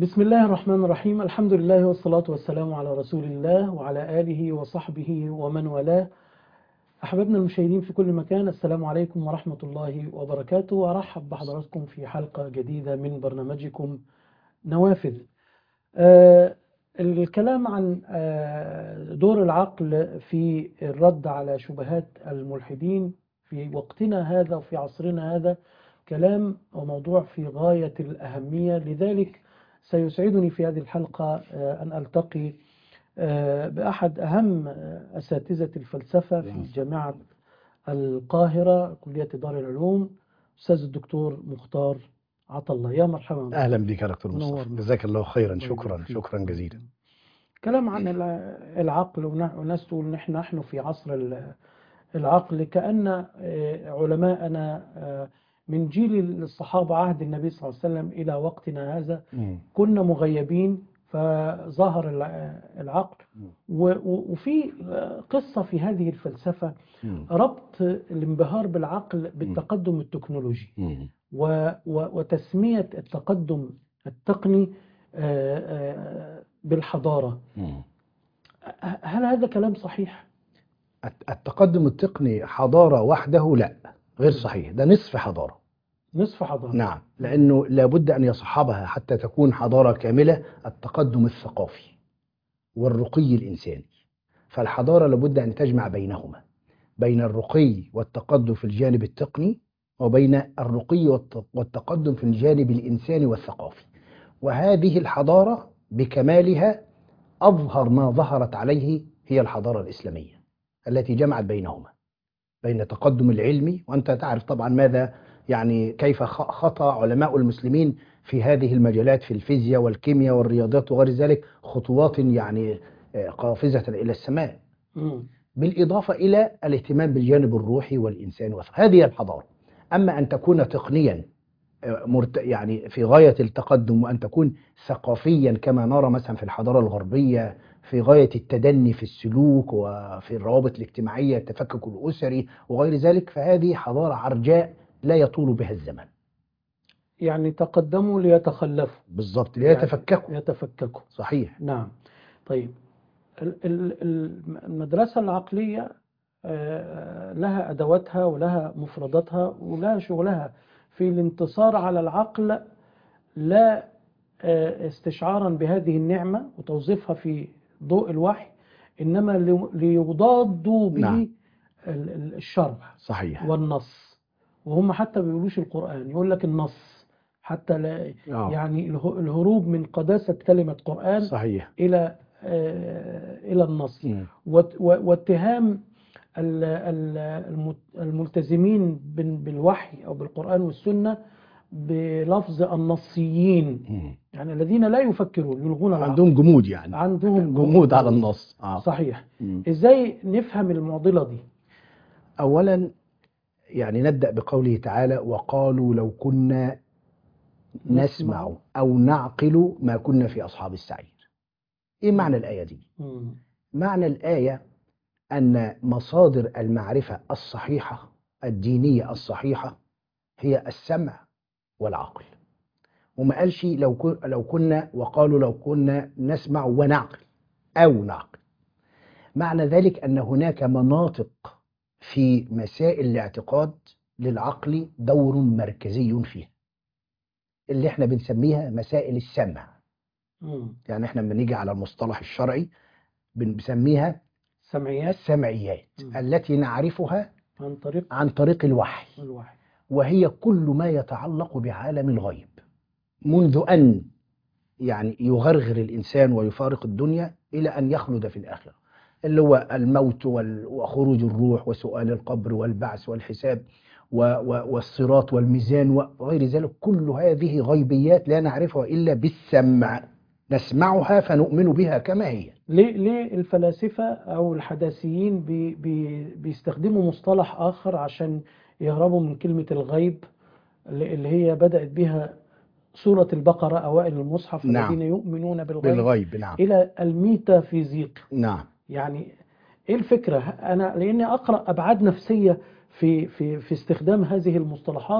بسم الله الرحمن الرحيم الحمد لله والصلاة والسلام على رسول الله وعلى آله وصحبه ومن والاه أحبابنا المشاهدين في كل مكان السلام عليكم ورحمة الله وبركاته وأرحب بحضراتكم في حلقة جديدة من برنامجكم نوافذ آه الكلام عن آه دور العقل في الرد على شبهات الملحدين في وقتنا هذا وفي عصرنا هذا كلام وموضوع في غاية الأهمية لذلك سيسعدني في هذه الحلقة أن ألتقي بأحد أهم أساتذة الفلسفة في جامعة القاهرة كلية دار العلوم أستاذ الدكتور مختار عطلة يا مرحبا أهلا بك يا دكتور مصطفى جزاك الله خيرا شكرا شكرا جزيلا كلام عن العقل وناس تقول نحن نحن في عصر العقل كأن علماءنا من جيل الصحابة عهد النبي صلى الله عليه وسلم إلى وقتنا هذا كنا مغيبين فظهر العقل وفي قصة في هذه الفلسفة ربط الانبهار بالعقل بالتقدم التكنولوجي وتسمية التقدم التقني بالحضارة هل هذا كلام صحيح؟ التقدم التقني حضارة وحده لا غير صحيح ده نصف حضارة نصف حضارة نعم لأنه لابد أن يصحبها حتى تكون حضارة كاملة التقدم الثقافي والرقي الإنساني فالحضارة لابد أن تجمع بينهما بين الرقي والتقدم في الجانب التقني وبين الرقي والتقدم في الجانب الإنساني والثقافي وهذه الحضارة بكمالها أظهر ما ظهرت عليه هي الحضارة الإسلامية التي جمعت بينهما بين التقدم العلمي وأنت تعرف طبعا ماذا يعني كيف خطى علماء المسلمين في هذه المجالات في الفيزياء والكيمياء والرياضيات وغير ذلك خطوات يعني قافزة إلى السماء بالإضافة إلى الاهتمام بالجانب الروحي والإنساني هذه الحضارة أما أن تكون تقنيا يعني في غاية التقدم وأن تكون ثقافيا كما نرى مثلا في الحضارة الغربية في غاية التدني في السلوك وفي الروابط الاجتماعية التفكك الأسري وغير ذلك فهذه حضارة عرجاء لا يطول بها الزمن يعني تقدموا ليتخلفوا بالضبط ليتفككوا يعني يتفككوا صحيح نعم طيب المدرسة العقلية لها أدواتها ولها مفرداتها ولها شغلها في الانتصار على العقل لا استشعارا بهذه النعمة وتوظيفها في ضوء الوحي إنما ليضادوا به نعم. الشرع صحيح والنص وهم حتى بيقولوش القرآن يقول لك النص حتى لا أوه. يعني الهروب من قداسة كلمة قرآن صحيح إلى آه إلى النص م. واتهام الملتزمين بالوحي أو بالقرآن والسنة بلفظ النصيين م. يعني الذين لا يفكرون يلغون العقل عندهم جمود يعني عندهم جمود على النص آه. صحيح م. ازاي نفهم المعضلة دي اولا يعني نبدأ بقوله تعالى وقالوا لو كنا نسمع او نعقل ما كنا في اصحاب السعير ايه معنى الآية دي م. معنى الآية أن مصادر المعرفة الصحيحة الدينية الصحيحة هي السمع والعقل وما قالش لو لو كنا وقالوا لو كنا نسمع ونعقل أو نعقل معنى ذلك أن هناك مناطق في مسائل الاعتقاد للعقل دور مركزي فيها اللي احنا بنسميها مسائل السمع م. يعني احنا لما نيجي على المصطلح الشرعي بنسميها سمعيات السمعيات م. التي نعرفها عن طريق عن طريق الوحي الوحي وهي كل ما يتعلق بعالم الغيب منذ أن يعني يغرغر الإنسان ويفارق الدنيا إلى أن يخلد في الآخرة اللي هو الموت وال- وخروج الروح وسؤال القبر والبعث والحساب و- و- والصراط والميزان وغير ذلك كل هذه غيبيات لا نعرفها إلا بالسمع نسمعها فنؤمن بها كما هي ليه ليه الفلاسفة أو الحداثيين بي بي بيستخدموا مصطلح آخر عشان يهربوا من كلمة الغيب اللي اللي هي بدأت بها سورة البقرة أوائل المصحف نعم. الذين يؤمنون بالغيب بالغيب نعم إلى الميتافيزيق نعم يعني ايه الفكرة انا لاني اقرأ ابعاد نفسية في في في استخدام هذه المصطلحات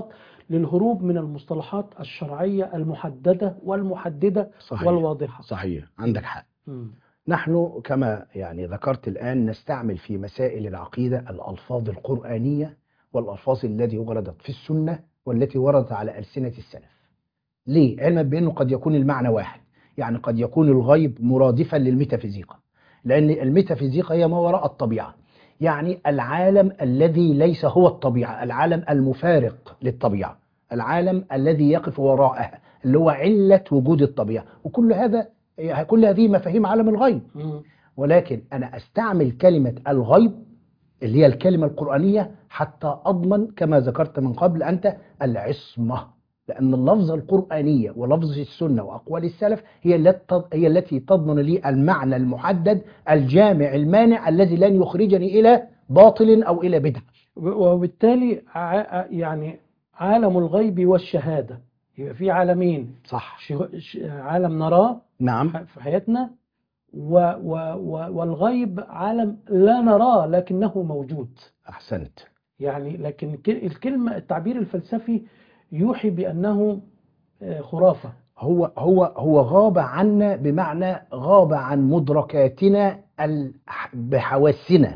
للهروب من المصطلحات الشرعية المحددة والمحددة صحيح والواضحة صحيح عندك حق مم. نحن كما يعني ذكرت الآن نستعمل في مسائل العقيدة الألفاظ القرآنية والألفاظ التي وردت في السنة والتي وردت على ألسنة السلف ليه؟ علما بأنه قد يكون المعنى واحد يعني قد يكون الغيب مرادفا للميتافيزيقا لأن الميتافيزيقا هي ما وراء الطبيعة يعني العالم الذي ليس هو الطبيعة العالم المفارق للطبيعة العالم الذي يقف وراءها اللي هو علة وجود الطبيعة وكل هذا كل هذه مفاهيم عالم الغيب مم. ولكن أنا أستعمل كلمة الغيب اللي هي الكلمة القرآنية حتى أضمن كما ذكرت من قبل أنت العصمة لأن اللفظة القرآنية ولفظ السنة وأقوال السلف هي التي هي التي تضمن لي المعنى المحدد الجامع المانع الذي لن يخرجني إلى باطل أو إلى بدعة وبالتالي ع- يعني عالم الغيب والشهادة يبقى في عالمين صح ش- ش- عالم نراه نعم في حياتنا و و و والغيب عالم لا نراه لكنه موجود أحسنت يعني لكن ك- الكلمة التعبير الفلسفي يوحي بأنه آه، خرافة هو هو هو غاب عنا بمعنى غاب عن مدركاتنا ال- بحواسنا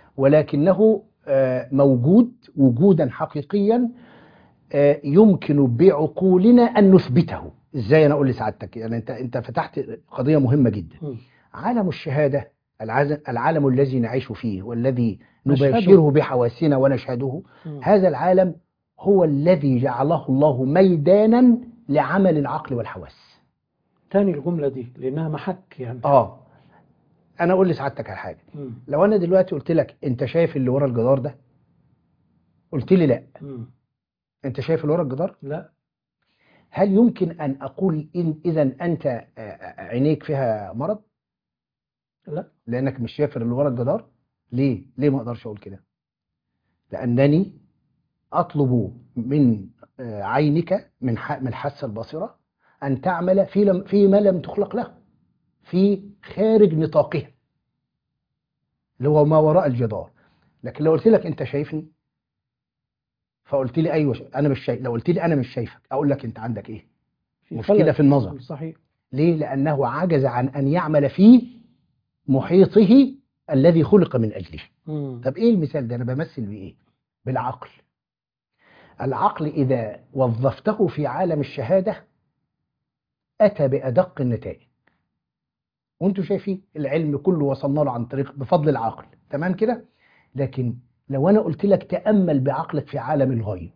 ولكنه آه، موجود وجودا حقيقيا آه، يمكن بعقولنا ان نثبته ازاي انا اقول لسعادتك يعني انت انت فتحت قضيه مهمه جدا مم. عالم الشهاده العز- العالم الذي نعيش فيه والذي نشهده. نباشره بحواسنا ونشهده مم. هذا العالم هو الذي جعله الله ميدانا لعمل العقل والحواس تاني الجملة دي لأنها محك يعني اه انا اقول لسعادتك على حاجه مم. لو انا دلوقتي قلت لك انت شايف اللي ورا الجدار ده قلت لي لا مم. انت شايف اللي ورا الجدار لا هل يمكن ان اقول إن اذا انت آه، آه، عينيك فيها مرض لا لانك مش شايف اللي ورا الجدار ليه ليه ما اقدرش اقول كده لانني اطلب من آه، عينك من ح- من الحاسه الباصره ان تعمل في لم فيما لم تخلق له في خارج نطاقها اللي هو ما وراء الجدار لكن لو قلت لك انت شايفني فقلت لي ايوه شا- انا مش شايف لو قلت لي انا مش شايفك اقول لك انت عندك ايه في مشكلة خلل. في النظر. صحيح ليه لانه عجز عن ان يعمل في محيطه الذي خلق من اجله مم. طب ايه المثال ده انا بمثل بايه بالعقل العقل اذا وظفته في عالم الشهاده اتى بادق النتائج وانتم شايفين العلم كله وصلنا له عن طريق بفضل العقل تمام كده لكن لو انا قلت لك تامل بعقلك في عالم الغيب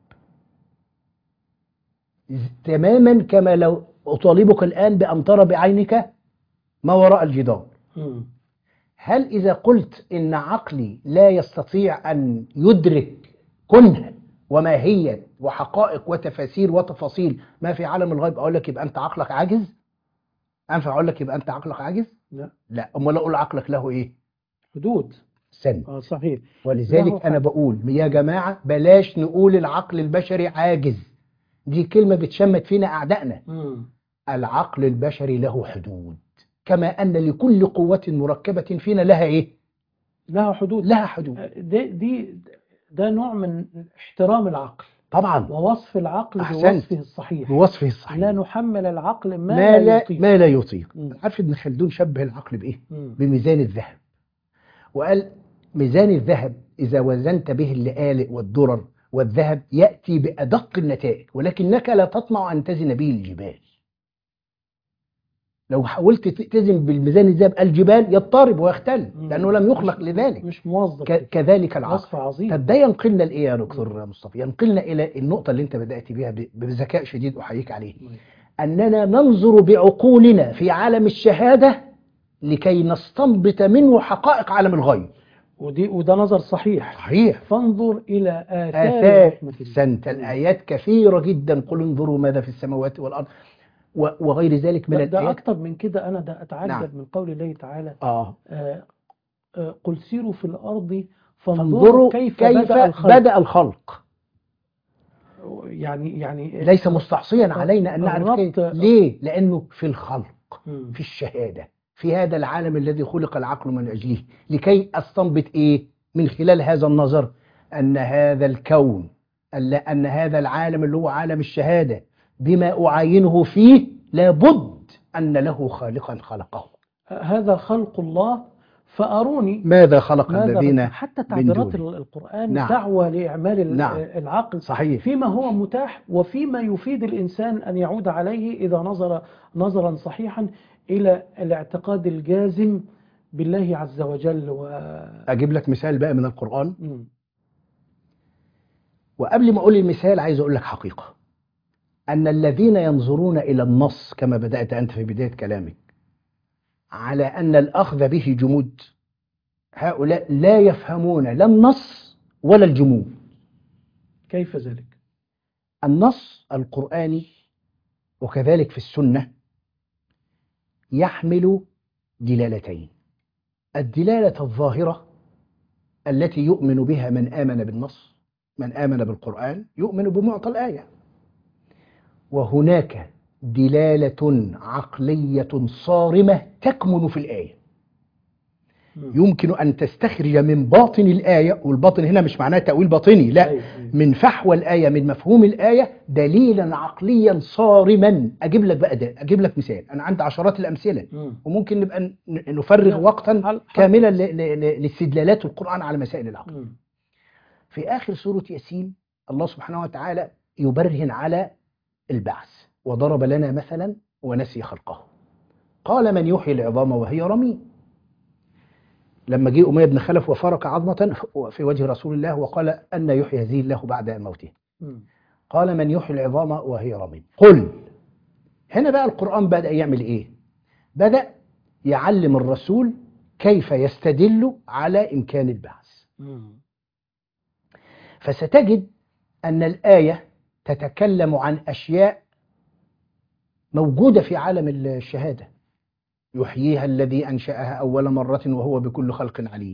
تماما كما لو اطالبك الان بان ترى بعينك ما وراء الجدار مم. هل إذا قلت إن عقلي لا يستطيع أن يدرك كنه وماهية وحقائق وتفاسير وتفاصيل ما في عالم الغيب أقول لك يبقى أنت عقلك عاجز؟ أنفع أقول لك يبقى أنت عقلك عاجز؟ لا لا أمال أقول عقلك له إيه؟ حدود سن اه صحيح له ولذلك أنا حد. بقول يا جماعة بلاش نقول العقل البشري عاجز دي كلمة بتشمت فينا أعدائنا مم. العقل البشري له حدود كما أن لكل قوة مركبة فينا لها إيه؟ لها حدود لها حدود دي, دي ده نوع من احترام العقل طبعا ووصف العقل أحسنت. بوصفه الصحيح بوصفه الصحيح لا نحمل العقل ما, ما لا يطيق ما لا يطيق مم. عارف ابن خلدون شبه العقل بايه مم. بميزان الذهب وقال ميزان الذهب اذا وزنت به اللآلئ والدرر والذهب ياتي بادق النتائج ولكنك لا تطمع ان تزن به الجبال لو حاولت ت- تزن بالميزان الذهب الجبال يضطرب ويختل مم. لانه لم يخلق مش- لذلك مش موظف ك- كذلك العقل وصف عظيم طب ده ينقلنا لايه يا دكتور مصطفى ينقلنا الى النقطه اللي انت بدات بيها ب- بذكاء شديد احييك عليه أننا ننظر بعقولنا في عالم الشهادة لكي نستنبط منه حقائق عالم الغيب ودي وده نظر صحيح صحيح فانظر إلى آثار آثار رحمة الله سنت الآيات كثيرة جدا قل انظروا ماذا في السماوات والأرض و- وغير ذلك من ده, ده الآيات أكتر من كده أنا ده أتعجب نعم. من قول الله تعالى آه آه، آه، قل سيروا في الأرض فانظروا فانظروا كيف, كيف بدأ الخلق بدأ الخلق يعني يعني ليس مستعصيا علينا أن نعرف الربط- كيف ليه؟ لأنه في الخلق مم. في الشهادة في هذا العالم الذي خلق العقل من أجله لكي أستنبط إيه من خلال هذا النظر أن هذا الكون ألا أن هذا العالم اللي هو عالم الشهادة بما أعاينه فيه لابد أن له خالقا خلقه هذا خلق الله فأروني ماذا خلق ماذا الذين حتى تعبيرات دونه. القرآن نعم. دعوة لإعمال ال- نعم. العقل صحيح فيما هو متاح وفيما يفيد الإنسان أن يعود عليه إذا نظر نظرا صحيحا إلى الاعتقاد الجازم بالله عز وجل و... أجيب لك مثال بقى من القرآن مم. وقبل ما أقول المثال عايز أقول لك حقيقة أن الذين ينظرون إلى النص كما بدأت أنت في بداية كلامك على أن الأخذ به جمود هؤلاء لا يفهمون لا النص ولا الجمود كيف ذلك؟ النص القرآني وكذلك في السنة يحمل دلالتين الدلالة الظاهرة التي يؤمن بها من آمن بالنص من آمن بالقرآن يؤمن بمعطى الآية وهناك دلالة عقلية صارمة تكمن في الآية مم. يمكن أن تستخرج من باطن الآية والباطن هنا مش معناه تأويل باطني لا أيوة، أيوة. من فحوى الآية من مفهوم الآية دليلا عقليا صارما أجيب لك بقى ده أجيب لك مثال أنا عندي عشرات الأمثلة مم. وممكن نبقى ن- نفرغ نعم. وقتا حل- حل. كاملا ل- ل- ل- لاستدلالات القرآن على مسائل العقل مم. في آخر سورة ياسين الله سبحانه وتعالى يبرهن على البعث وضرب لنا مثلا ونسي خلقه قال من يحيي العظام وهي رميم لما جه أمية بن خلف وفرق عظمة في وجه رسول الله وقال أن يحيي هذه الله بعد موته مم. قال من يحيي العظام وهي رميم قل هنا بقى القرآن بدأ يعمل إيه بدأ يعلم الرسول كيف يستدل على إمكان البعث مم. فستجد أن الآية تتكلم عن أشياء موجودة في عالم الشهادة يحييها الذي أنشأها أول مرة وهو بكل خلق عليم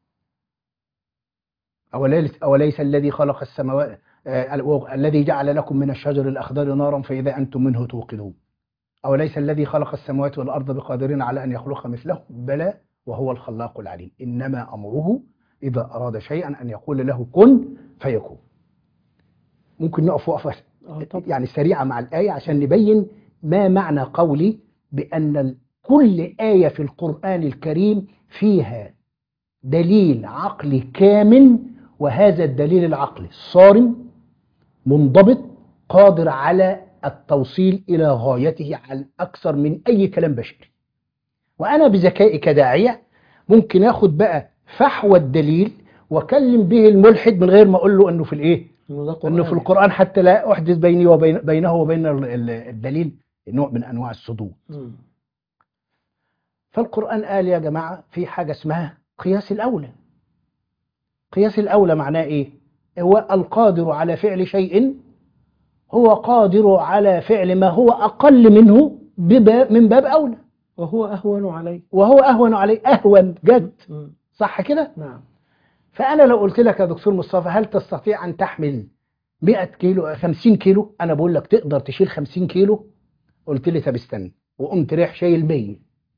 أوليس, أوليس الذي خلق السماوات آه، الذي جعل لكم من الشجر الأخضر نارا فإذا أنتم منه توقدون أوليس الذي خلق السماوات والأرض بقادر على أن يخلق مثله بلى وهو الخلاق العليم إنما أمره إذا أراد شيئا أن يقول له كن فيكون ممكن نقف وقفة آه، طبعا. يعني سريعة مع الآية عشان نبين ما معنى قولي بأن ال- كل آية في القرآن الكريم فيها دليل عقلي كامل وهذا الدليل العقلي صارم منضبط قادر على التوصيل إلى غايته على أكثر من أي كلام بشري وأنا بذكائي كداعية ممكن أخد بقى فحوى الدليل وأكلم به الملحد من غير ما أقول له أنه في الإيه إنه ده انه في قرآن. القران حتى لا احدث بيني وبين بينه وبين ال- ال- الدليل نوع من انواع الصدود مم. فالقران قال يا جماعه في حاجه اسمها قياس الاولى قياس الاولى معناه ايه هو القادر على فعل شيء هو قادر على فعل ما هو اقل منه بباب من باب اولى وهو أهون عليه وهو اهون عليه اهون جد مم. صح كده نعم فأنا لو قلت لك يا دكتور مصطفى هل تستطيع أن تحمل 100 كيلو 50 كيلو أنا بقول لك تقدر تشيل 50 كيلو قلت لي طب استنى وقمت رايح شايل 100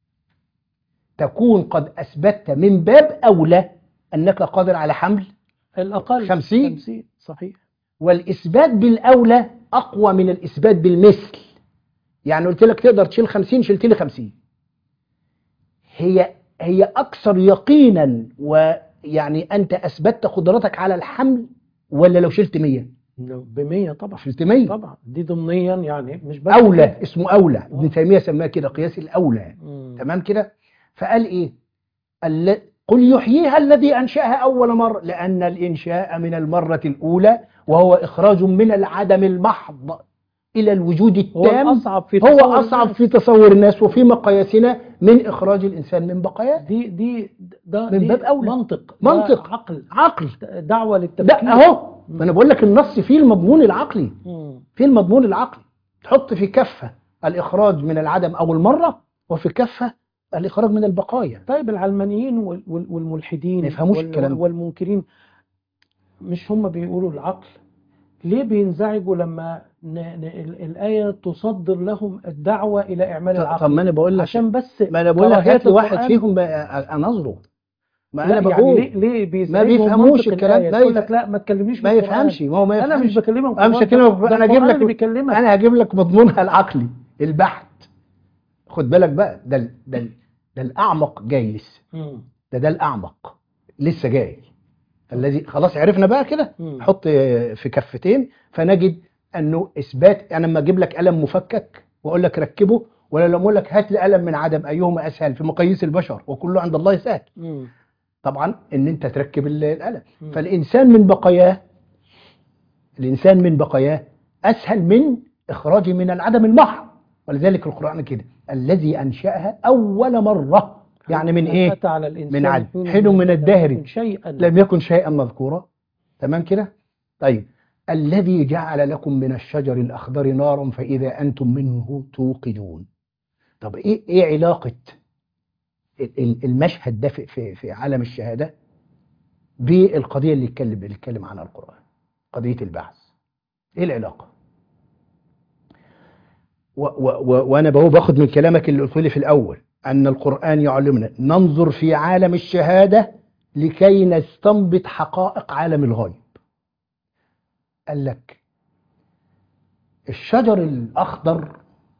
تكون قد أثبتت من باب أولى أنك قادر على حمل الأقل خمسين. خمسين صحيح والإثبات بالأولى أقوى من الإثبات بالمثل يعني قلت لك تقدر تشيل 50 شلت لي 50 هي هي أكثر يقينا ويعني أنت أثبتت قدرتك على الحمل ولا لو شلت 100 بمية طبعا شلت 100 طبعا دي ضمنيا يعني مش بس أولى كده. اسمه أولى آه. ابن تيمية سماه كده قياس الأولى مم. تمام كده فقال إيه الل- قل يحييها الذي أنشأها أول مرة لأن الإنشاء من المرة الأولى وهو إخراج من العدم المحض إلى الوجود هو التام الأصعب في هو تصور أصعب الناس. في تصور الناس وفي مقاييسنا من إخراج الإنسان من بقاياه دي دي ده من دي باب أولى. منطق ده منطق. عقل عقل دعوة ده للتفكير أهو ما أنا بقول لك النص فيه المضمون العقلي مم. في المضمون العقلي تحط في كفة الإخراج من العدم أول مرة وفي كفة الإخراج من البقايا طيب العلمانيين وال- وال- والملحدين ما يفهموش وال- الكلام ده. والمنكرين مش هم بيقولوا العقل ليه بينزعجوا لما ن... ن... ال- الآية تصدر لهم الدعوة إلى إعمال طب العقل ما أنا بقول لك عشان بس ما أنا بقول لك كراهية هات لي واحد القرآن. فيهم بقى أنظره ما لا انا يعني بقول ليه ليه ما بيزعجهم بيفهموش منطق الكلام الآية؟ ما يقول يف- لك لا ما تكلمنيش ما بالقرآن. يفهمش ما هو ما انا مش يفهمش بكلمك انا مش بالقرآن، هكلمك ده انا هجيب القرآن اللي لك بيكلمك انا هجيب لك مضمونها العقلي البحت خد بالك بقى ده ال- ده ال- ده الاعمق جاي لسه مم. ده ده الاعمق لسه جاي الذي خلاص عرفنا بقى كده مم. حط في كفتين فنجد انه اثبات انا لما اجيب لك قلم مفكك واقول لك ركبه ولا لما اقول لك هات لي قلم من عدم ايهما اسهل في مقاييس البشر وكله عند الله سهل مم. طبعا ان انت تركب ال- القلم مم. فالانسان من بقاياه الانسان من بقاياه اسهل من اخراجه من العدم المحض ولذلك القران كده الذي انشاها اول مره يعني من هل ايه أتى على الإنسان من عد- حين حين من الدهر يكن شيئا لم يكن شيئا مذكورا تمام كده طيب الذي جعل لكم من الشجر الاخضر نارا فاذا انتم منه توقدون طب ايه ايه علاقه ال- ال- المشهد ده في في في عالم الشهاده بالقضيه اللي اتكلم اللي اتكلم عنها القران قضيه البعث ايه العلاقه و و و وانا بهو باخد من كلامك اللي قلت لي في الاول ان القران يعلمنا ننظر في عالم الشهاده لكي نستنبط حقائق عالم الغيب قال لك الشجر الاخضر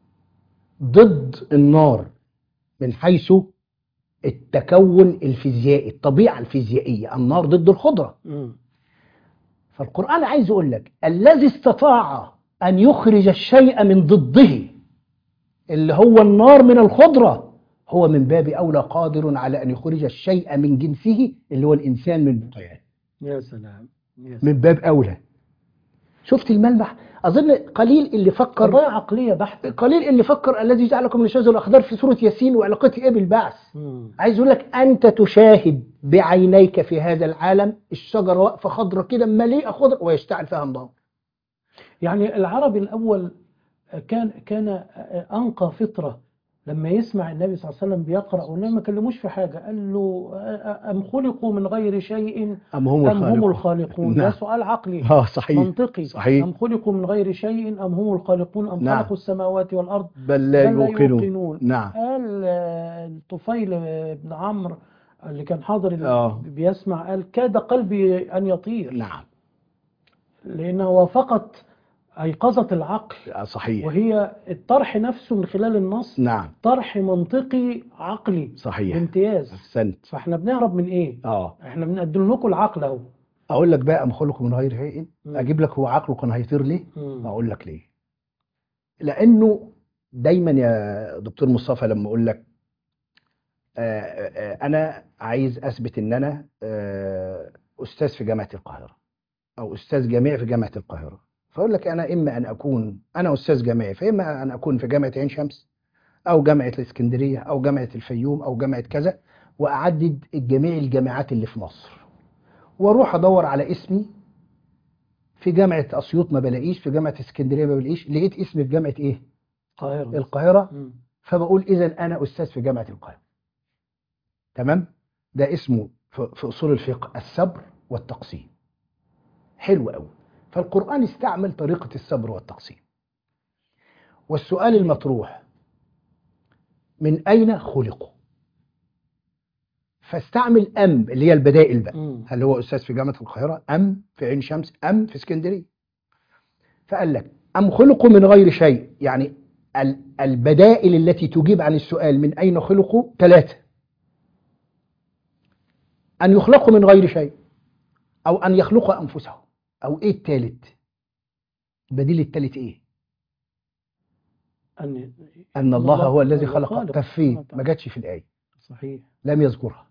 ضد النار من حيث التكون الفيزيائي الطبيعه الفيزيائيه النار ضد الخضره مم. فالقرآن عايز يقول لك الذي استطاع أن يخرج الشيء من ضده اللي هو النار من الخضرة هو من باب أولى قادر على أن يخرج الشيء من جنسه اللي هو الإنسان من بقياه يا سلام يا سلام من باب أولى شفت الملمح أظن قليل اللي فكر قضايا عقلية بحتة قليل اللي فكر الذي جعلكم من الشجر الأخضر في سورة ياسين وعلاقته إيه بالبعث مم. عايز يقول لك انت تشاهد بعينيك في هذا العالم الشجره واقفه خضره كده مليئه خضره ويشتعل فيها النار يعني العربي الأول كان كان أنقى فطرة لما يسمع النبي صلى الله عليه وسلم بيقرأ والنبي ما كلموش في حاجة قال له أم خلقوا من غير شيء ام هم أم هم الخالقون ده نعم. سؤال عقلي اه صحيح منطقي صحيح. أم خلقوا من غير شيء أم هم الخالقون أم نعم. خلقوا السماوات والأرض بل لا بل لا يوقنون يوقنون نعم قال آه، الطفيل بن عمرو اللي كان حاضر اللي آه. بيسمع قال كاد قلبي أن يطير نعم لأنها وافقت أيقظة العقل آه، صحيح وهي الطرح نفسه من خلال النص نعم طرح منطقي عقلي صحيح بامتياز احسنت فاحنا بنهرب من ايه اه احنا بنقدم لكم العقل اهو اقول لك بقى ام خلقوا من غير شيء مم. اجيب لك هو عقله كان هيطير ليه مم. اقول لك ليه لانه دايما يا دكتور مصطفى لما اقول لك آه، آه، انا عايز اثبت ان انا آه، استاذ في جامعه القاهره او استاذ جامعي في جامعه القاهره فاقول لك انا اما ان اكون انا استاذ جامعي فاما ان اكون في جامعه عين شمس او جامعه الاسكندريه او جامعه الفيوم او جامعه كذا واعدد جميع الجامعات اللي في مصر واروح ادور على اسمي في جامعه اسيوط ما بلاقيش في جامعه اسكندريه ما بلاقيش لقيت اسمي في جامعه ايه القاهرة القاهره مم. فبقول اذا انا استاذ في جامعه القاهره تمام ده اسمه في في اصول الفقه الصبر والتقسيم حلو قوي فالقران استعمل طريقه الصبر والتقسيم والسؤال المطروح من اين خلقوا فاستعمل ام اللي هي البدائل بقى مم. هل هو استاذ في جامعه القاهره ام في عين شمس ام في اسكندريه فقال لك ام خلقوا من غير شيء يعني ال- البدائل التي تجيب عن السؤال من اين خلقوا ثلاثه ان يخلقوا من غير شيء او ان يخلقوا انفسهم او ايه الثالث البديل الثالث ايه أن ان الله هو الذي خلق خالق طب فين سبحانه ما وتعالى. جاتش في الايه صحيح لم يذكرها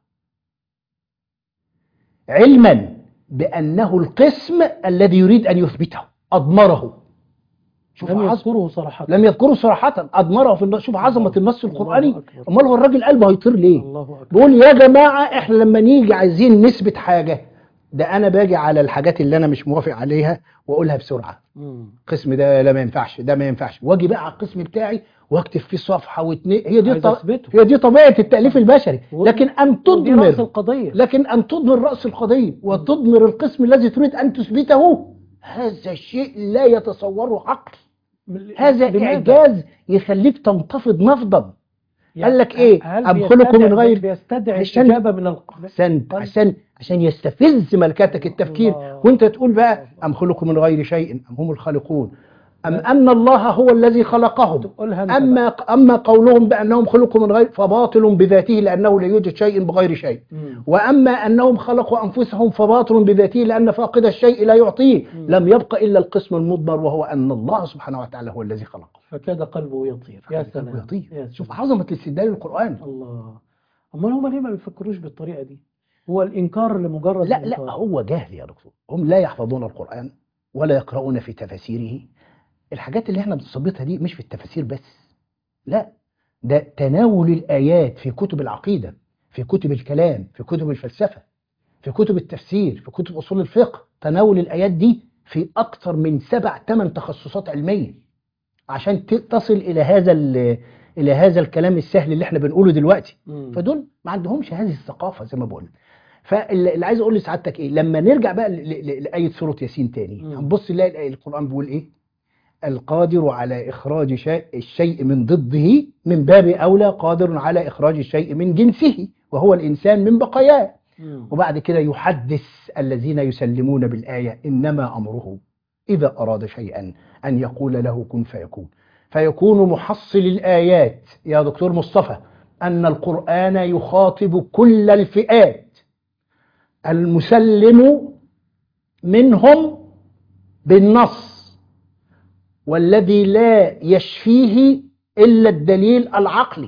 علما بانه القسم الذي يريد ان يثبته اضمره شوف لم عظ- يذكره صراحة لم يذكره صراحة أضمره في النص شوف عظمة النص الله القرآني أكبر. أمال هو الراجل قلبه هيطير ليه الله أكبر بيقول يا جماعة إحنا لما نيجي عايزين نثبت حاجة ده أنا باجي على الحاجات اللي أنا مش موافق عليها وأقولها بسرعة مم. القسم ده لا ما ينفعش ده ما ينفعش واجي بقى على القسم بتاعي واكتب فيه صفحة واتنين هي دي عايز طب... أثبته. هي دي طبيعة التأليف البشري و- لكن أن ودي رأس تضمر القضية لكن أن تضمر رأس القضية وتضمر القسم الذي تريد أن تثبته هذا شيء لا يتصوره عقل من- هذا لماذا؟ إعجاز يخليك تنتفض نفضا قال لك ايه هل ام خلقوا من بيستدعي- غير بيستدعي عشان- استجابة من القلب عشان عشان عشان يستفز ملكتك التفكير الله. وانت تقول بقى ام خلقوا من غير شيء ام هم الخالقون ام ان الله هو الذي خلقهم تقولها انت اما اما قولهم بانهم خلقوا من غير فباطل بذاته لانه لا يوجد شيء بغير شيء مم. واما انهم خلقوا انفسهم فباطل بذاته لان فاقد الشيء لا يعطيه مم. لم يبق الا القسم المضمر وهو ان الله سبحانه وتعالى هو الذي خلقه فكاد قلبه يطير يا سلام يطير. يا شوف سلام. عظمه الاستدلال القرآن الله امال هم ليه ما بيفكروش بالطريقة دي هو الانكار لمجرد لا لا الإنكار. هو جاهل يا دكتور هم لا يحفظون القرآن ولا يقرؤون في تفاسيره الحاجات اللي احنا بنثبتها دي مش في التفاسير بس لا ده تناول الآيات في كتب العقيدة في كتب الكلام في كتب الفلسفة في كتب التفسير في كتب أصول الفقه تناول الآيات دي في أكثر من سبع ثمان تخصصات علمية عشان ت- تصل إلى هذا ال- إلى هذا الكلام السهل اللي احنا بنقوله دلوقتي مم. فدول ما عندهمش هذه الثقافة زي ما بقول فاللي عايز اقول لسعادتك ايه لما نرجع بقى ل- ل- لايه سوره ياسين تاني مم. هنبص نلاقي الآية- القران بيقول ايه القادر على اخراج شيء الشيء من ضده من باب اولى قادر على اخراج الشيء من جنسه وهو الانسان من بقاياه مم. وبعد كده يحدث الذين يسلمون بالايه انما امره اذا اراد شيئا ان يقول له كن فيكون فيكون محصل الايات يا دكتور مصطفى ان القران يخاطب كل الفئات المسلم منهم بالنص والذي لا يشفيه الا الدليل العقلي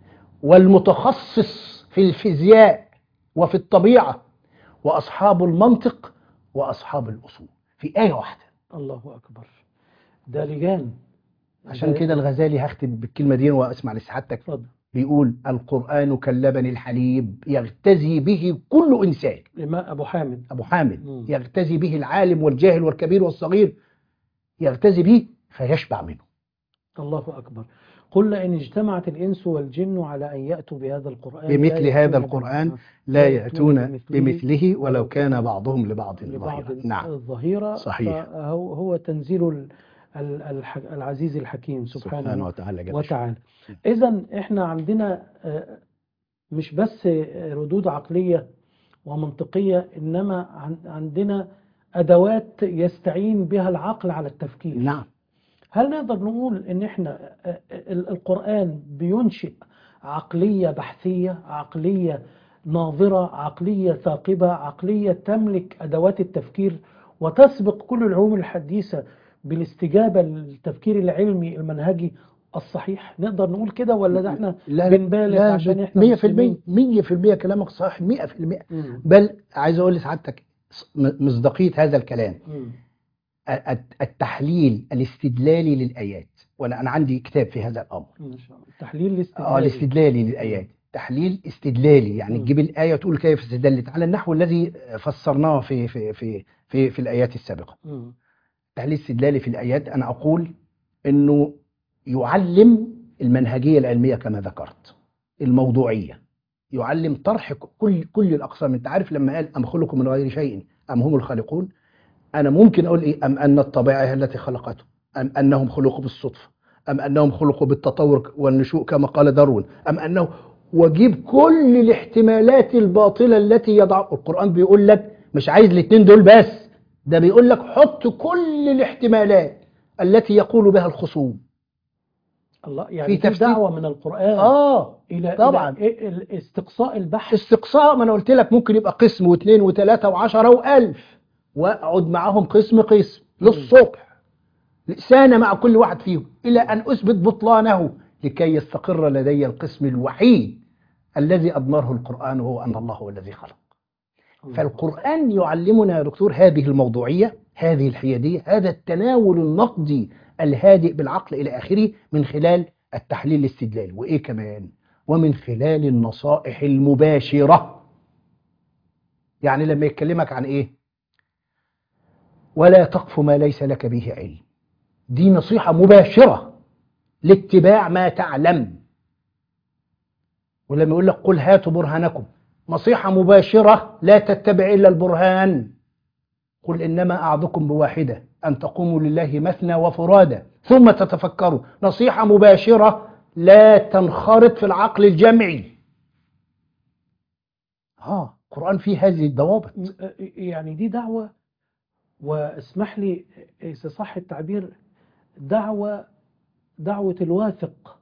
والمتخصص في الفيزياء وفي الطبيعه واصحاب المنطق واصحاب الاصول في ايه واحده الله اكبر ده لجان عشان ده- كده الغزالي هختم بالكلمه دي واسمع لسعادتك اتفضل بيقول القران كاللبن الحليب يغتزي به كل انسان الإمام ابو حامد أبو حامد مم. يغتزي به العالم والجاهل والكبير والصغير يغتزي به فيشبع منه الله أكبر قل إن اجتمعت الإنس والجن على أن يأتوا بهذا القرآن بمثل لا هذا يأتون القرآن بمثله. لا يأتون بمثله بمثله ولو كان بعضهم لبعض لبعض ظهيرا نعم الظهيرة صحيح. فهو هو تنزيل ال- ال- الح- العزيز الحكيم سبحانه, سبحانه وتعالى جل شأنه. وتعالى إذا إحنا عندنا آه، مش بس آه، ردود عقلية ومنطقية إنما عن- عندنا أدوات يستعين بها العقل على التفكير نعم هل نقدر نقول ان احنا آه، ال- القرآن بينشئ عقلية بحثية عقلية ناظرة عقلية ثاقبة عقلية تملك أدوات التفكير وتسبق كل العلوم الحديثة بالاستجابة للتفكير العلمي المنهجي الصحيح نقدر نقول كده ولا ده احنا لا بنبالغ لا عشان احنا 100% مسلمين؟ 100% كلامك صح 100% مم. بل عايز اقول لسعادتك م- مصداقيه هذا الكلام مم. الت- التحليل الاستدلالي للايات وانا انا عندي كتاب في هذا الامر ما شاء الله تحليل اه الاستدلال الاستدلالي للايات تحليل استدلالي يعني مم. تجيب الايه تقول كيف استدلت على النحو الذي فسرناه في في في في, في الايات السابقه مم. التحليل الاستدلالي في الايات انا اقول انه يعلم المنهجيه العلميه كما ذكرت الموضوعيه يعلم طرح كل كل الاقسام انت عارف لما قال ام خلقوا من غير شيء ام هم الخالقون انا ممكن اقول ايه ام ان الطبيعه هي التي خلقته ام انهم خلقوا بالصدفه ام انهم خلقوا بالتطور والنشوء كما قال داروين ام انه واجيب كل الاحتمالات الباطله التي يضع القران بيقول لك مش عايز الاثنين دول بس ده بيقول لك حط كل الاحتمالات التي يقول بها الخصوم الله يعني في في تفسير- دعوة من القرآن اه إلى طبعاً. إلى إيه ال- استقصاء البحث استقصاء ما انا قلت لك ممكن يبقى قسم واثنين وثلاثه وعشره والف واقعد معاهم قسم قسم للصبح سنة مع كل واحد فيهم الى ان اثبت بطلانه لكي يستقر لدي القسم الوحيد الذي اضمره القران وهو ان الله هو الذي خلق فالقرآن يعلمنا يا دكتور هذه الموضوعية هذه الحيادية هذا التناول النقدي الهادئ بالعقل إلى آخره من خلال التحليل الاستدلالي وإيه كمان ومن خلال النصائح المباشرة يعني لما يكلمك عن إيه ولا تقف ما ليس لك به علم دي نصيحة مباشرة لاتباع ما تعلم ولما يقول لك قل هاتوا برهانكم نصيحة مباشرة لا تتبع إلا البرهان قل إنما أعظكم بواحدة أن تقوموا لله مثنى وفرادى ثم تتفكروا نصيحة مباشرة لا تنخرط في العقل الجمعي اه القرآن فيه هذه الضوابط يعني دي دعوة واسمح لي إذا صح التعبير دعوة دعوة الواثق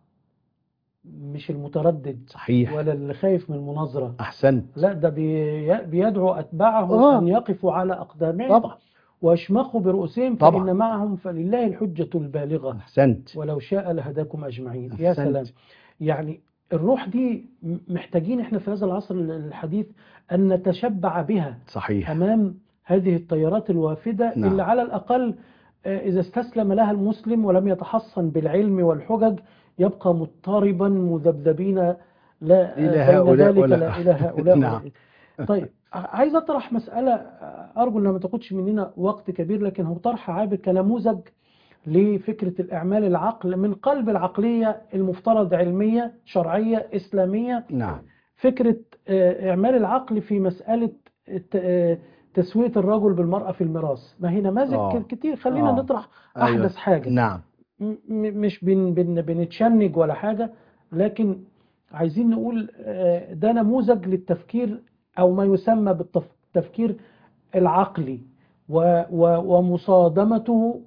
مش المتردد صحيح ولا اللي خايف من المناظرة احسنت لا ده بي- بيدعو أتباعه آه. أن يقفوا على أقدامهم طبعا واشمخوا برؤوسهم طبعا. فإن معهم فلله الحجة البالغة احسنت ولو شاء لهداكم أجمعين يا أحسنت. سلام يعني الروح دي م- محتاجين احنا في هذا العصر الحديث أن نتشبع بها صحيح أمام هذه التيارات الوافدة نعم. اللي على الأقل آه، إذا استسلم لها المسلم ولم يتحصن بالعلم والحجج يبقى مضطربا مذبذبين لا إلى بين هؤلاء ذلك ولا- لا إلى هؤلاء نعم. ولا- طيب ع- عايز أطرح مسألة آه، أرجو أنها ما تاخدش مننا وقت كبير لكن هو طرح عابر كنموذج لفكرة الإعمال العقل من قلب العقلية المفترض علمية شرعية إسلامية نعم فكرة آه، إعمال العقل في مسألة الت- آه، تسوية الرجل بالمرأة في الميراث ما هي نماذج آه. كتير خلينا آه. نطرح أيوة. أحدث حاجة نعم م- م- مش بن بن بنتشنج ولا حاجة لكن عايزين نقول آه، ده نموذج للتفكير أو ما يسمى بالتفكير العقلي و- و- ومصادمته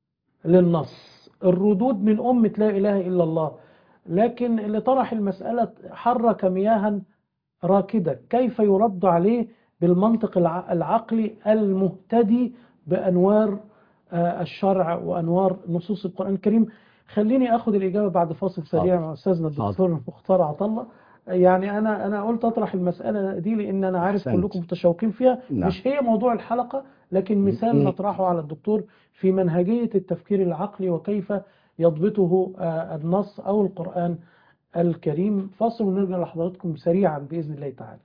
للنص الردود من أمة لا إله إلا الله لكن اللي طرح المسألة حرك مياها راكدة كيف يرد عليه بالمنطق الع- العقلي المهتدي بأنوار آه، الشرع وأنوار نصوص القرآن الكريم خليني أخذ الإجابة بعد فاصل سريع مع أستاذنا الدكتور مختار عطلة يعني أنا أنا قلت أطرح المسألة دي لأن أنا عارف أحسنت. كلكم متشوقين فيها نعم. مش هي موضوع الحلقة لكن مثال م- نطرحه على الدكتور في منهجية التفكير العقلي وكيف يضبطه آه، النص أو القرآن الكريم فاصل ونرجع لحضراتكم سريعا بإذن الله تعالى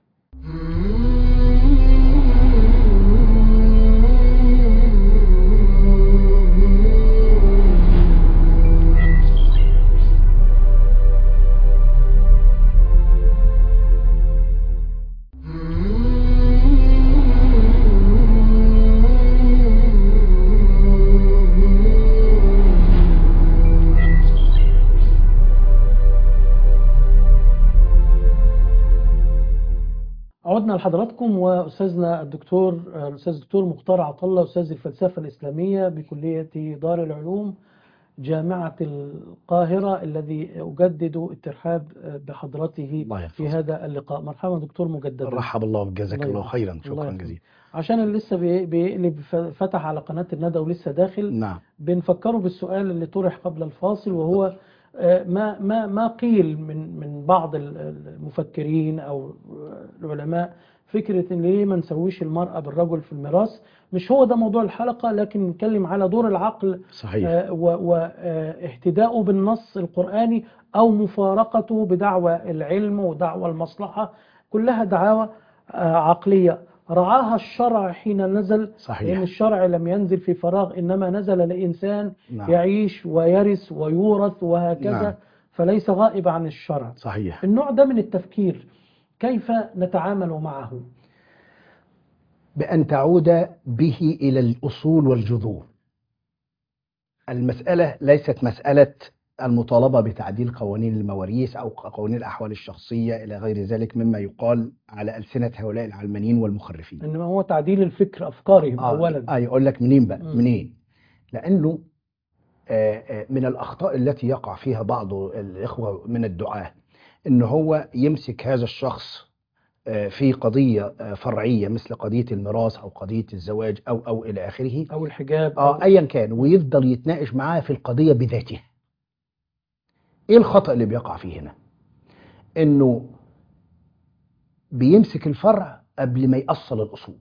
عدنا لحضراتكم واستاذنا الدكتور الاستاذ الدكتور مختار عطله استاذ الفلسفه الاسلاميه بكليه دار العلوم جامعه القاهره الذي اجدد الترحاب بحضرته الله في يحفظك هذا اللقاء مرحبا دكتور مجددا رحب الله بك جزاك الله الله يحفظك. خيرا الله شكرا يحفظك. جزيلا عشان اللي لسه بي- بيقلب ف- فتح على قناه الندى ولسه داخل نعم بنفكره بالسؤال اللي طرح قبل الفاصل وهو آه، ما ما ما قيل من من بعض ال- المفكرين او العلماء فكره ان ليه ما نسويش المراه بالرجل في الميراث مش هو ده موضوع الحلقه لكن نتكلم على دور العقل صحيح واهتداؤه بالنص القرآني أو مفارقته بدعوى العلم ودعوى المصلحة كلها دعاوى آه، عقلية رعاها الشرع حين نزل لأن صحيح الشرع لم ينزل في فراغ إنما نزل لإنسان نعم يعيش ويرث ويورث وهكذا نعم. فليس غائب عن الشرع صحيح النوع ده من التفكير كيف نتعامل معه بأن تعود به إلى الأصول والجذور المسألة ليست مسألة المطالبة بتعديل قوانين المواريث أو قوانين الأحوال الشخصية إلى غير ذلك مما يقال على ألسنة هؤلاء العلمانيين والمخرفين إنما هو تعديل الفكر أفكارهم آه أولا آه يقول لك منين بقى مم. منين لأنه آه، آه، من الأخطاء التي يقع فيها بعض الإخوة من الدعاة إن هو يمسك هذا الشخص آه، في قضية آه، فرعية مثل قضية الميراث أو قضية الزواج أو أو إلى آخره أو الحجاب أو اه ايا كان ويفضل يتناقش معاه في القضيه بذاتها ايه الخطا اللي بيقع فيه هنا انه بيمسك الفرع قبل ما يأصل الاصول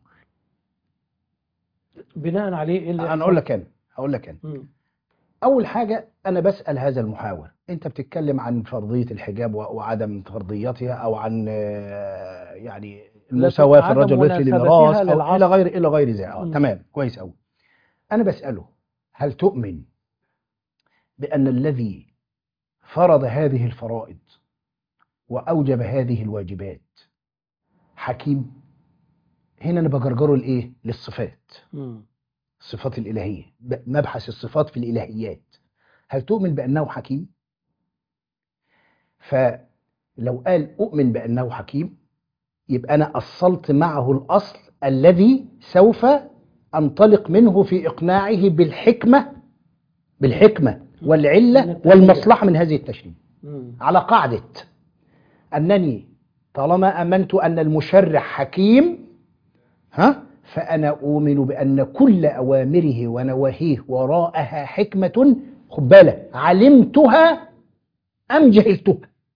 بناء عليه إيه اللي انا اقول لك انا هقول لك انا مم. اول حاجه انا بسال هذا المحاور انت بتتكلم عن فرضيه الحجاب و- وعدم فرضيتها او عن آه، يعني المساواه في عدم الرجل مثل مناسبتها الميراث او للعصر. الى غير الى غير ذلك آه، مم. تمام كويس قوي انا بساله هل تؤمن بان الذي فرض هذه الفرائض واوجب هذه الواجبات حكيم هنا انا بجرجره لايه للصفات مم. الصفات الإلهية ب- مبحث الصفات في الإلهيات هل تؤمن بأنه حكيم؟ فلو قال أؤمن بأنه حكيم يبقى أنا أصلت معه الأصل الذي سوف أنطلق منه في إقناعه بالحكمة بالحكمة والعلة والمصلحة من هذه التشريع مم. على قاعدة أنني طالما آمنت أن المشرع حكيم ها فأنا أؤمن بأن كل أوامره ونواهيه وراءها حكمة خد بالك علمتها أم جهلتها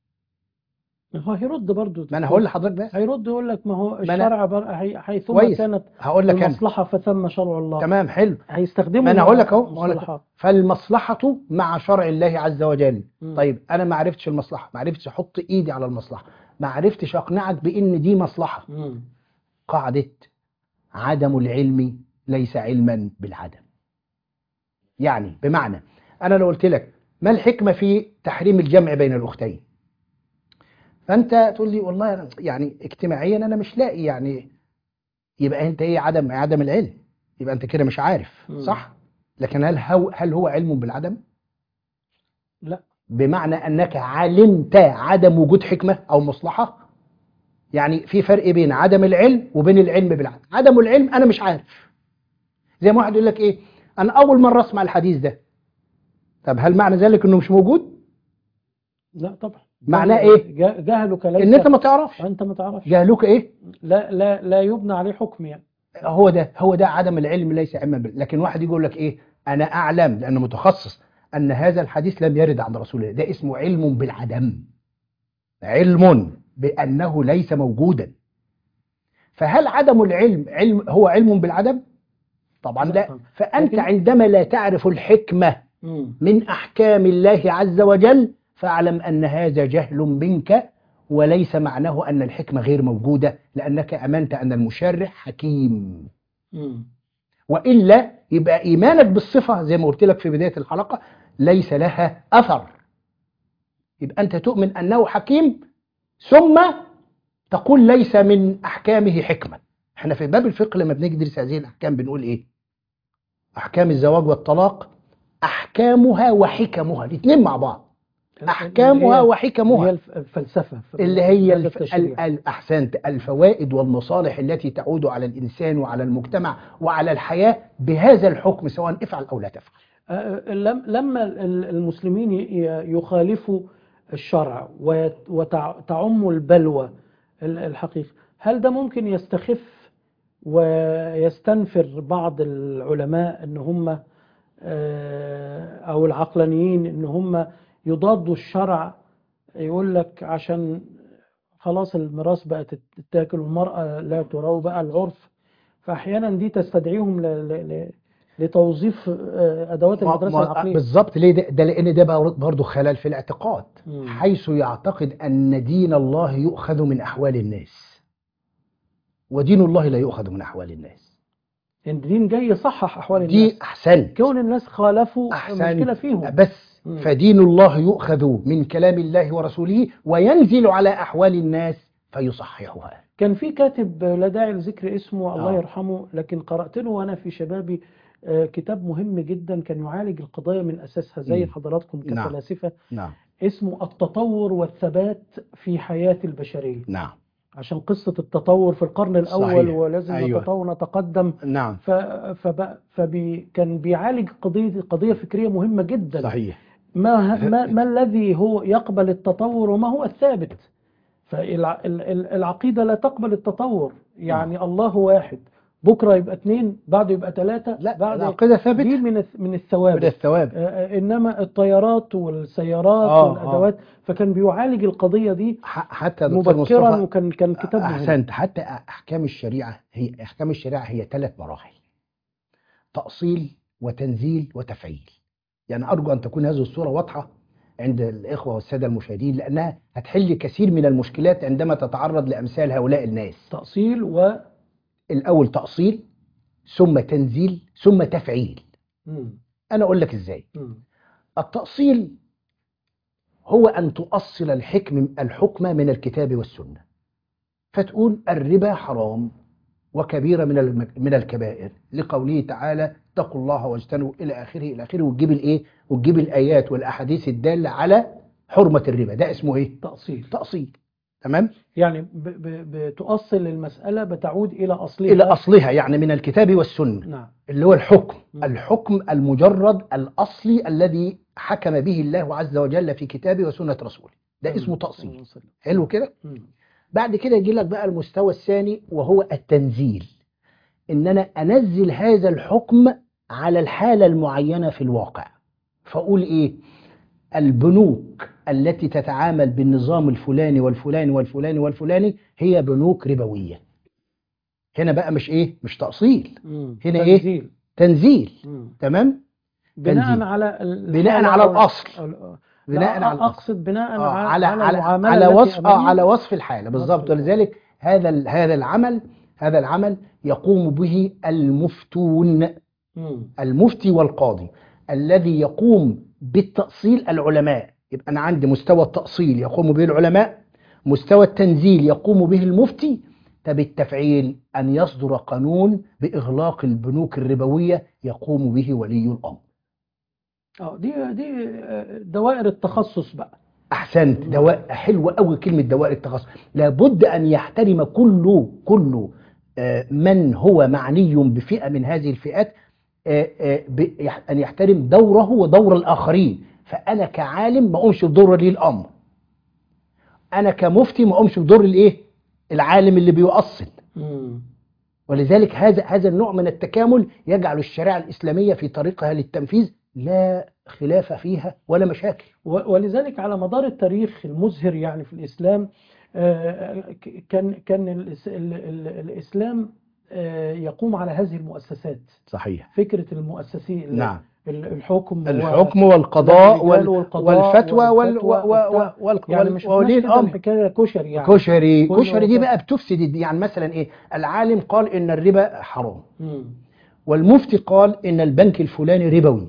ما هو هيرد برضه ما أنا هقول لحضرتك بقى هيرد يقول لك ما هو ما أنا- الشرع بر... حي... حيثما كويس. كانت هقول لك أنا المصلحة فثم شرع الله تمام حلو هيستخدموا ما أنا هقول لك أهو هقول لك مصطلحات. فالمصلحة مع شرع الله عز وجل مم. طيب أنا ما عرفتش المصلحة ما عرفتش أحط إيدي على المصلحة ما عرفتش أقنعك بإن دي مصلحة مم. قاعدة عدم العلم ليس علما بالعدم يعني بمعنى أنا لو قلت لك ما الحكمة في تحريم الجمع بين الأختين فأنت تقول لي والله أنا يعني اجتماعيا أنا مش لاقي يعني يبقى أنت إيه عدم عدم العلم يبقى أنت كده مش عارف مم. صح لكن هل هو هل هو علم بالعدم لا بمعنى أنك علمت عدم وجود حكمة أو مصلحة يعني في فرق بين عدم العلم وبين العلم بالعدم عدم العلم أنا مش عارف زي ما واحد يقول لك إيه أنا أول مرة أسمع الحديث ده طب هل معنى ذلك أنه مش موجود لا طبعا معناه إيه؟ جه- جهلك ليس إن أنت ما تعرفش انت ما تعرفش جهلك إيه لا لا لا يبنى عليه حكم يعني هو ده هو ده عدم العلم ليس علما بال... لكن واحد يقول لك إيه أنا أعلم لأنه متخصص أن هذا الحديث لم يرد عن رسول الله ده اسمه علم بالعدم علم بأنه ليس موجودا فهل عدم العلم علم هو علم بالعدم طبعا لا لا طبعا. فأنت لكن- عندما لا تعرف الحكمة مم. من أحكام الله عز وجل فاعلم أن هذا جهل منك وليس معناه أن الحكمة غير موجودة لأنك أمنت أن المشرع حكيم مم. وإلا يبقى إيمانك بالصفة زي ما قلت لك في بداية الحلقة ليس لها أثر يبقى أنت تؤمن أنه حكيم ثم تقول ليس من أحكامه حكمة احنا في باب الفقه لما بندرس هذه الأحكام بنقول إيه أحكام الزواج والطلاق أحكامها وحكمها الاثنين مع بعض أحكامها اللي هي- وحكمها اللي هي الف- الفلسفة اللي هي مادة الف... التشريع. ال... ال... أحسنت الفوائد والمصالح التي تعود على الإنسان وعلى المجتمع وعلى الحياة بهذا الحكم سواء افعل أو لا تفعل آه، لم- لما ال- المسلمين ي- ي- يخالفوا الشرع وتعم البلوى ال- الحقيقة هل ده ممكن يستخف ويستنفر بعض العلماء ان هم آه، او العقلانيين ان هم يضادوا الشرع يقول لك عشان خلاص الميراث بقت تتاكل والمرأة لا ترى بقى العرف فأحيانا دي تستدعيهم ل... ل... ل... لتوظيف آه، أدوات المدرسة ما- العقلية بالظبط ليه ده, ده لأن ده بقى برضه خلل في الاعتقاد مم. حيث يعتقد أن دين الله يؤخذ من أحوال الناس ودين الله لا يؤخذ من أحوال الناس يعني الدين جاي يصحح أحوال الناس دي أحسن كون الناس خالفوا أحسن مشكلة فيهم بس مم. فدين الله يؤخذ من كلام الله ورسوله وينزل على أحوال الناس فيصححها كان في كاتب لا داعي لذكر اسمه الله آه. يرحمه لكن قرأت له وأنا في شبابي آه، كتاب مهم جدا كان يعالج القضايا من أساسها زي مم. حضراتكم نعم. كفلاسفة نعم اسمه التطور والثبات في حياة البشرية نعم عشان قصة التطور في القرن الأول صحيح. ولازم أيوة. نتطور ونتقدم نعم ف... فب... فبي... كان بيعالج قضية قضية فكرية مهمة جدا صحيح ما ما, ما الذي هو يقبل التطور وما هو الثابت فالعقيدة لا تقبل التطور يعني الله واحد بكرة يبقى اثنين بعده يبقى ثلاثة لا بعد العقيدة دي ثابتة من الث- من الثوابت ده الثواب آه، آه، انما الطيارات والسيارات آه، والادوات فكان بيعالج القضية دي ح- حتى يا دكتور مبكرا مصطفى وكان كان كتاب مهم أحسنت حتى أحكام الشريعة هي أحكام الشريعة هي ثلاث مراحل تأصيل وتنزيل وتفعيل يعني أرجو أن تكون هذه الصورة واضحة عند الإخوة والسادة المشاهدين لأنها هتحل كثير من المشكلات عندما تتعرض لأمثال هؤلاء الناس تأصيل و الأول تأصيل ثم تنزيل ثم تفعيل مم. أنا أقول لك إزاي مم. التأصيل هو أن تؤصل الحكم الحكم من الكتاب والسنة فتقول الربا حرام وكبيرة من الم- من الكبائر لقوله تعالى اتقوا الله واجتنبوا إلى آخره إلى آخره وتجيب الإيه وتجيب الآيات والأحاديث الدالة على حرمة الربا ده اسمه ايه تأصيل تأصيل تمام يعني ب- ب- بتؤصل المسألة بتعود إلى أصلها إلى أصلها يعني من الكتاب والسنة نعم اللي هو الحكم مم. الحكم المجرد الأصلي الذي حكم به الله عز وجل في كتابه وسنة رسوله ده اسمه تأصيل حلو كده مم. بعد كده يجي لك بقى المستوى الثاني وهو التنزيل ان انا انزل هذا الحكم على الحالة المعينة في الواقع فاقول ايه البنوك التي تتعامل بالنظام الفلاني والفلاني والفلاني والفلاني هي بنوك ربوية هنا بقى مش ايه مش تأصيل مم. هنا إيه؟ تنزيل. تنزيل مم. تمام بناء تنزيل. على ال- بناء الحالة على أو- الأصل. أو- بناء لا، على الأصل. أقصد بناء آه، على على على المعاملة على التي وصف آه أمامي. على وصف الحالة بالظبط الحالة. ولذلك هذا ال- هذا العمل هذا العمل يقوم به المفتون مم. المفتي والقاضي الذي يقوم بالتأصيل العلماء يبقى أنا عندي مستوى التأصيل يقوم به العلماء مستوى التنزيل يقوم به المفتي طب التفعيل أن يصدر قانون بإغلاق البنوك الربوية يقوم به ولي الأمر اه دي دي آه، دوائر التخصص بقى احسنت دواء حلوه قوي كلمه دوائر التخصص لابد ان يحترم كل كل آه، من هو معني بفئه من هذه الفئات آه، آه، ب- يح- ان يحترم دوره ودور الاخرين فانا كعالم ما اقومش بدور ولي الامر انا كمفتي ما اقومش بدور الايه العالم اللي بيؤصل مم. ولذلك هذا هذا النوع من التكامل يجعل الشريعه الاسلاميه في طريقها للتنفيذ لا خلاف فيها ولا مشاكل و- ولذلك على مدار التاريخ المزهر يعني في الإسلام آه، ك- كان كان الإس- ال- ال- الإسلام آه، يقوم على هذه المؤسسات صحيح فكرة المؤسسين نعم ال- الحكم و- الحكم والقضاء الرجال وال- والقضاء والفتوى وال- والفتوى و- و- وبتاع. وال- يعني وال- مش وولي مش كده الامر الحكاية كشري يعني كشري كله كشري دي وفتوى. بقى بتفسد الدين. يعني مثلا ايه العالم قال ان الربا حرام مم. والمفتي قال ان البنك الفلاني ربوي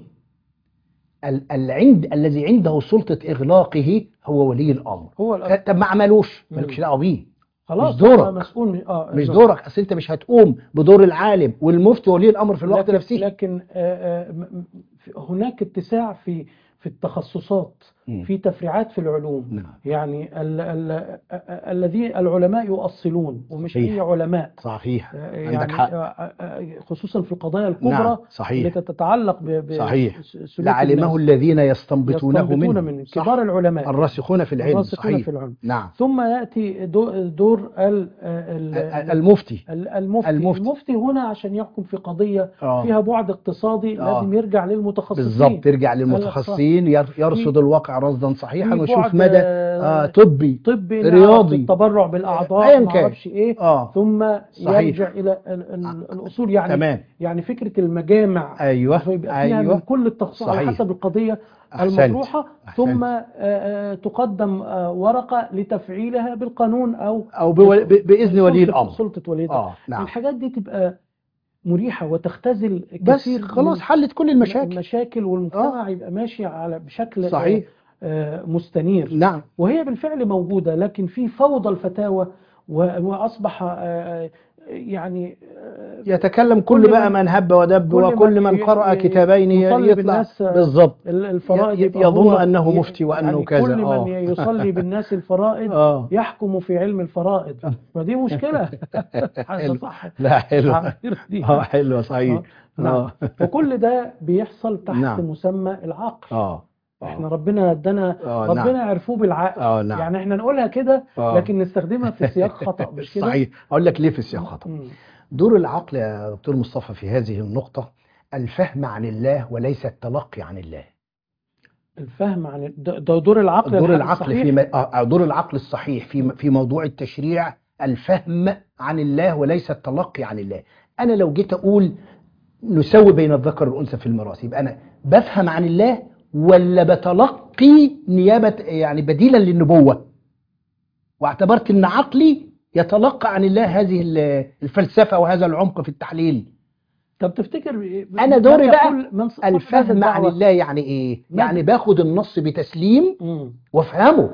ال- العند الذي عنده سلطة اغلاقه هو ولي الامر هو الأ- طب ما عملوش مم. مالكش دعوه بيه خلاص مش دورك. هو مسؤول من- اه مش نعم. دورك اصل انت مش هتقوم بدور العالم والمفتي ولي الامر في الوقت لكن نفسه لكن آه، آه، م- م- في- هناك اتساع في في التخصصات مم. في تفريعات في العلوم نعم يعني ال ال الذي العلماء يؤصلون ومش صحيح. اي علماء صحيح آه، عندك يعني حق آه، آه، خصوصا في القضايا الكبرى نعم صحيح التي تتعلق ب ب- صحيح. س- سلوك لعلمه الناس. الذين يستنبطونه يستنبطون منه من صح. كبار العلماء الراسخون في العلم الراسخون صحيح في العلم نعم ثم ياتي دو- دور ال- ال- ال- المفتي ال- المفتي المفتي. المفتي هنا عشان يحكم في قضية اه فيها بعد اقتصادي آه. لازم يرجع للمتخصصين بالظبط يرجع للمتخصصين ير- يرصد الواقع رصدا صحيحا في ويشوف بعد، مدى آه، آه طبي طبي رياضي. نعرف التبرع بالاعضاء أيا ما كان. اعرفش ايه اه ثم صحيح. يرجع الى ال- ال- الاصول يعني تمام يعني فكره المجامع ايوه فيبقى فيها من ايوه كل التخصصات على صحيح. حسب القضيه احسنت المطروحه أحسنت. ثم آه، آه، تقدم آه، ورقه لتفعيلها بالقانون او او بول- ب- باذن ولي سلطة- الامر سلطه ولي الامر اه نعم الحاجات دي تبقى مريحه وتختزل بس كثير خلاص من حلت كل المشاكل المشاكل والمجتمع يبقى ماشي على بشكل صحيح آه، مستنير نعم وهي بالفعل موجودة لكن في فوضى الفتاوى و- وأصبح آه، يعني آه، يتكلم كل كل بقى من- من هب ودب كل وكل من من ي- قرأ ي- كتابين ي- يطالب يطلع الناس بالظبط ال- الفرائض ي- يبقى يظن هو أنه ي- مفتي وأنه يعني كذا، كل آه. من يصلي بالناس الفرائض اه يحكم في علم الفرائض فدي مشكلة هذا حلو. صح لا حلو عبير دي. اه حلو صحيح نعم اه وكل ده بيحصل تحت نعم. مسمى العقل اه احنا ربنا ادانا اه ربنا نعم عرفوه بالعقل اه نعم يعني احنا نقولها كده آه. لكن نستخدمها في سياق خطأ مش كده صحيح اقول لك ليه في السياق خطأ مم. دور العقل يا دكتور مصطفى في هذه النقطة الفهم عن الله وليس التلقي عن الله الفهم عن ده ده دور العقل دور الحق العقل الصحيح. في م- آه، دور العقل الصحيح في في موضوع التشريع الفهم عن الله وليس التلقي عن الله انا لو جيت اقول نسوي بين الذكر والانثى في الميراث يبقى انا بفهم عن الله ولا بتلقي نيابه يعني بديلا للنبوه واعتبرت ان عقلي يتلقى عن الله هذه ال- الفلسفه وهذا العمق في التحليل طب تفتكر أنا دوري من بقى يقول من صاحب هذا الفهم عن الدعوة؟ الله يعني ايه ماذا؟ يعني باخد النص بتسليم مم. وافهمه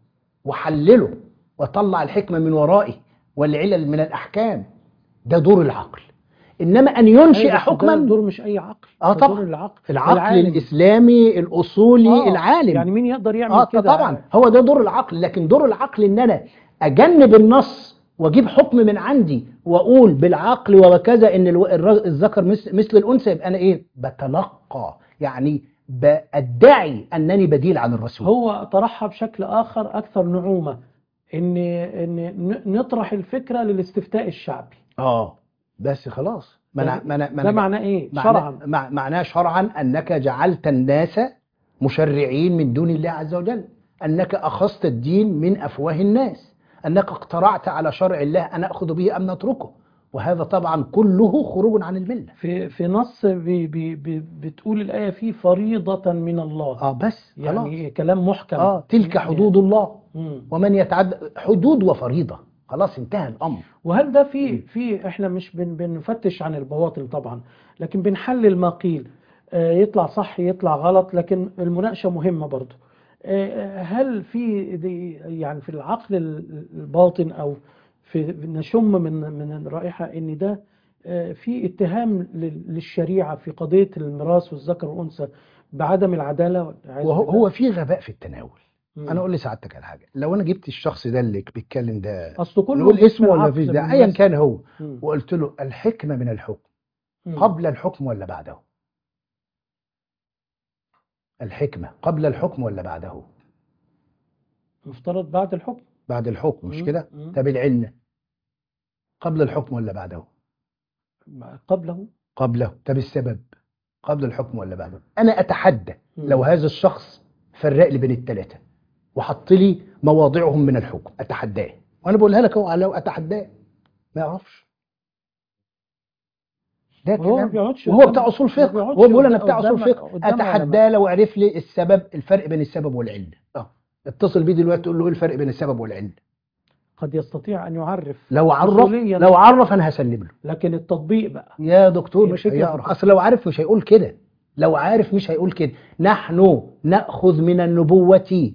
وحلله واطلع الحكمه من ورائه والعلل من الاحكام ده دور العقل انما ان ينشئ أيوة، بس ده حكما دور مش اي عقل آه ده طبعا. دور العقل العقل العالم. الاسلامي الاصولي آه، العالم يعني مين يقدر يعمل اه كده طبعا هو ده دور العقل لكن دور العقل ان انا اجنب النص واجيب حكم من عندي واقول بالعقل وكذا ان الو- الر- الذكر مثل مثل الانثى يبقى انا ايه بتلقى يعني بادعي انني بديل عن الرسول هو طرحها بشكل اخر اكثر نعومه ان ان ن- نطرح الفكره للاستفتاء الشعبي اه بس خلاص ما انا ما انا ما ده أنا- معناه ايه معناه- شرعا مع- معناه شرعا انك جعلت الناس مشرعين من دون الله عز وجل انك اخذت الدين من افواه الناس انك اقترعت على شرع الله ان اخذ به ام نتركه وهذا طبعا كله خروج عن المله في في نص بي بي بي بتقول الايه فيه فريضه من الله اه بس خلاص يعني كلام محكم اه تلك حدود الله مم. ومن يتعدى حدود وفريضه خلاص انتهى الامر وهل ده في في احنا مش بن بنفتش عن البواطن طبعا لكن بنحلل ما قيل آه، يطلع صح يطلع غلط لكن المناقشه مهمه برضه آه، هل في دي يعني في العقل ال- الباطن او في نشم من من الرائحه ان ده آه، في اتهام لل- للشريعه في قضيه الميراث والذكر والانثى بعدم العداله والعياذ وهو بالله؟ هو في غباء في التناول مم. انا اقول لسعادتك على حاجه لو انا جبت الشخص ده اللي بيتكلم ده اصل كله نقول باسم اسمه ولا العقل فيش ده ايا بالمناسبة. كان هو مم. وقلت له الحكمه من الحكم مم. قبل الحكم ولا بعده الحكمة قبل الحكم ولا بعده مفترض بعد الحكم بعد الحكم مش مم. كده مم. طب العلة قبل الحكم ولا بعده قبله قبله طب السبب قبل الحكم ولا بعده انا اتحدى مم. لو هذا الشخص فرق لي بين الثلاثة وحط لي مواضعهم من الحكم اتحداه وانا بقولها لك اهو لو اتحداه ما يعرفش ده وهو ما كلام بيقعدش وهو قدام- بتاع اصول ما فقه بيقعدش هو بيقول انا قدام- بتاع اصول قدام- فقه قدام اتحداه لو عرف لي السبب الفرق بين السبب والعله اه اتصل بيه دلوقتي تقول له ايه الفرق بين السبب والعله قد يستطيع ان يعرف لو عرف أصولياً. لو عرف انا هسلم له لكن التطبيق بقى يا دكتور هي مش الفكرة هيعرف في- اصل لو عارف مش هيقول كده لو عارف مش هيقول كده نحن ناخذ من النبوه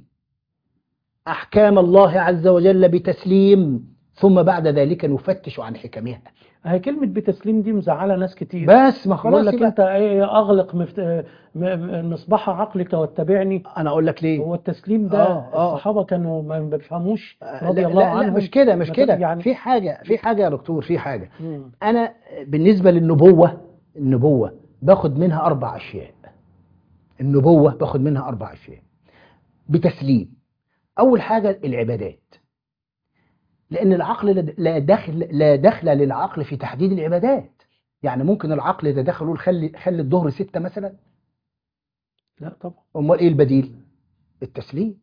احكام الله عز وجل بتسليم ثم بعد ذلك نفتش عن حكمها هي كلمة بتسليم دي مزعلة ناس كتير بس ما يقول خلاص لك يبقى انت ايه اغلق مفت... م- م- مصباح عقلك واتبعني انا اقول لك ليه هو التسليم ده آه، آه. الصحابة كانوا ما بيفهموش آه، رضي لا الله لا, لا عنهم مش كده مش ما كده تبقى يعني في حاجه في حاجه يا دكتور في حاجه مم. انا بالنسبه للنبوه النبوه باخد منها اربع اشياء النبوه باخد منها اربع اشياء بتسليم اول حاجه العبادات لان العقل لا- لا دخل لا دخل للعقل في تحديد العبادات يعني ممكن العقل يتدخل يقول خلي خلي الظهر ستة مثلا لا طبعا امال ايه البديل التسليم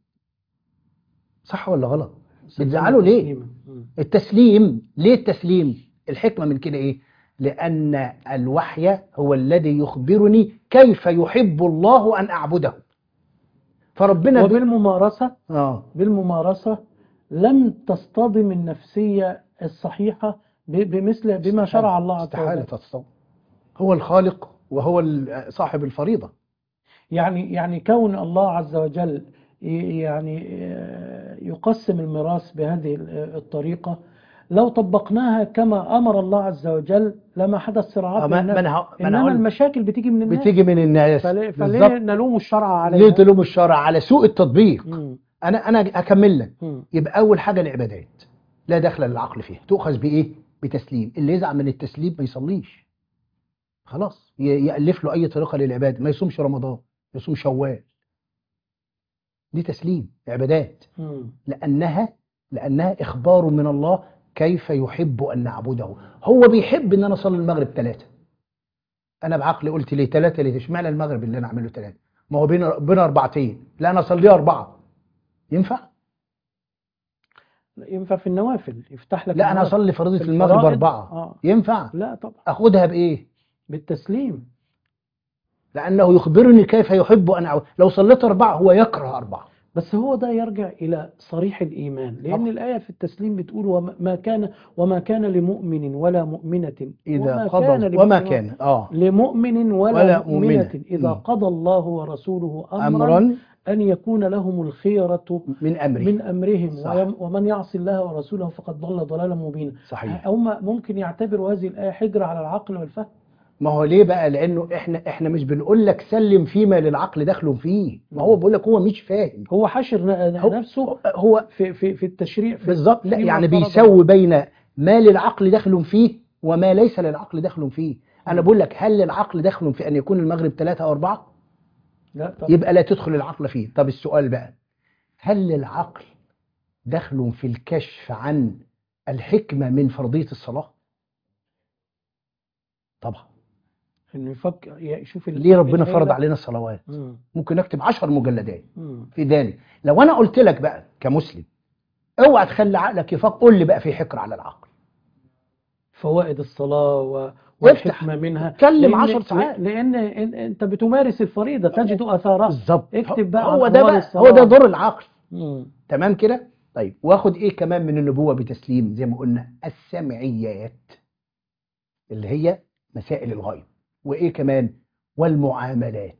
صح ولا غلط بتزعلوا ليه تسليما. مم. التسليم ليه التسليم الحكمة من كده ايه لأن الوحي هو الذي يخبرني كيف يحب الله أن أعبده فربنا ب... وبالممارسة آه. بالممارسة لم تصطدم النفسية الصحيحة ب- بمثل بما شرع الله عز استحالة وجل تتصور هو الخالق وهو ال- صاحب الفريضة يعني يعني كون الله عز وجل ي- يعني آه، يقسم الميراث بهذه ال- الطريقة لو طبقناها كما أمر الله عز وجل لما حدث صراعات آه، بين ما الناس ما أنا ه- ما أنا إنما هقول- المشاكل بتيجي من الناس بتيجي من الناس فليه, فليه بالظبط نلوم الشرع ليه عليها تلوم الشرع على سوء التطبيق مم. أنا أنا أكمل لك مم. يبقى أول حاجة العبادات لا دخل للعقل فيها تؤخذ بإيه؟ بتسليم اللي يزعل من التسليم ما يصليش خلاص ي- يألف له أي طريقة للعبادة ما يصومش رمضان يصوم شوال دي تسليم عبادات مم. لأنها لأنها إخبار من الله كيف يحب أن نعبده هو بيحب إن أنا أصلي المغرب ثلاثة أنا بعقلي قلت ليه ثلاثة ليه اشمعنى المغرب اللي أنا أعمله ثلاثة ما هو بين بين أربعتين لا أنا أصليه أربعة ينفع؟ ينفع في النوافل يفتح لك لا أنا النوافل. أصلي فريضة في المغرب الفرائض؟ أربعة آه. ينفع؟ لا طبعا أخدها بإيه؟ بالتسليم لأنه يخبرني كيف يحب أن أعبد لو صليت أربعة هو يكره أربعة بس هو ده يرجع إلى صريح الإيمان لأن طبعا. الآية في التسليم بتقول وما ما كان وما كان لمؤمن ولا مؤمنة إذا وما قضى كان وما لمؤمن- كان آه لمؤمن ولا, ولا مؤمنة, مؤمنة. إذا مم. قضى الله ورسوله أمرا, أمرا أن يكون لهم الخيرة من أمره من أمرهم صح. ويم- ومن يعصي الله ورسوله فقد ضل ضلالا مبينا صحيح هم ممكن يعتبروا هذه الآية حجر على العقل والفهم ما هو ليه بقى لأنه إحنا إحنا مش بنقول لك سلم فيما للعقل دخل فيه ما هو بيقول لك هو مش فاهم هو حشر ن- هو- نفسه هو في في في التشريع في بالظبط لا فيما يعني فرض بيسوي بين ما للعقل دخل فيه وما ليس للعقل دخل فيه انا مم. بقول لك هل للعقل دخل في ان يكون المغرب ثلاثة او اربعة لا طب يبقى لا تدخل العقل فيه طب السؤال بقى هل للعقل دخل في الكشف عن الحكمة من فرضية الصلاة طبعا انه يفكر يشوف ال- ليه ربنا فرض الحيلة. علينا الصلوات مم. ممكن نكتب عشر مجلدات مم. في ذلك لو انا قلت لك بقى كمسلم اوعى تخلي عقلك يفكر قول لي بقى في حكر على العقل فوائد الصلاة و... وافتح. والحكمة منها اتكلم لأن- عشر ساعات. لأن إن- أنت بتمارس الفريضة تجد أثارها بالظبط اكتب بقى هو عن ده أنوار بقى الصلاة. هو ده دور العقل مم. تمام كده طيب واخد ايه كمان من النبوة بتسليم زي ما قلنا السمعيات اللي هي مسائل الغيب وايه كمان والمعاملات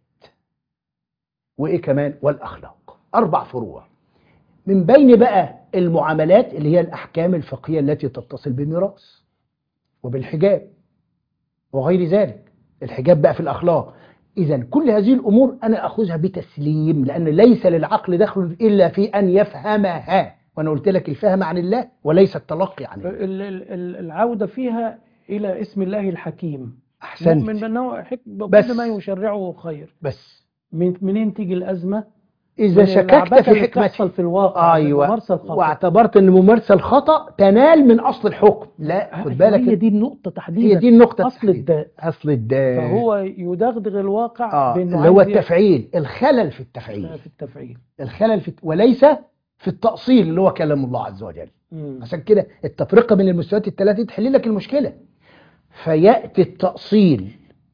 وايه كمان والاخلاق اربع فروع من بين بقى المعاملات اللي هي الاحكام الفقهية التي تتصل بالميراث وبالحجاب وغير ذلك الحجاب بقى في الاخلاق اذا كل هذه الامور انا اخذها بتسليم لان ليس للعقل دخل الا في ان يفهمها وانا قلت لك الفهم عن الله وليس التلقي عن الله ال- ال- ال- العودة فيها إلى اسم الله الحكيم مؤمن احسنت بأنه حك... بس. كل ما يشرعه خير بس من منين تيجي الأزمة اذا من شككت العبثة في اللي حكمته بتحصل في الواقع ايوه ممارسة الخطأ واعتبرت ان ممارسه الخطا تنال من اصل الحكم لا خد هي بالك دي النقطة تحديدا هي دي النقطه أصل التحديد. الداء اصل الداء فهو يدغدغ الواقع اه بأنه اللي هو عايز التفعيل الخلل في التفعيل في التفعيل الخلل في وليس في التأصيل اللي هو كلام الله عز وجل مم. عشان كده التفرقة بين المستويات الثلاثة تحل لك المشكلة فيأتي التأصيل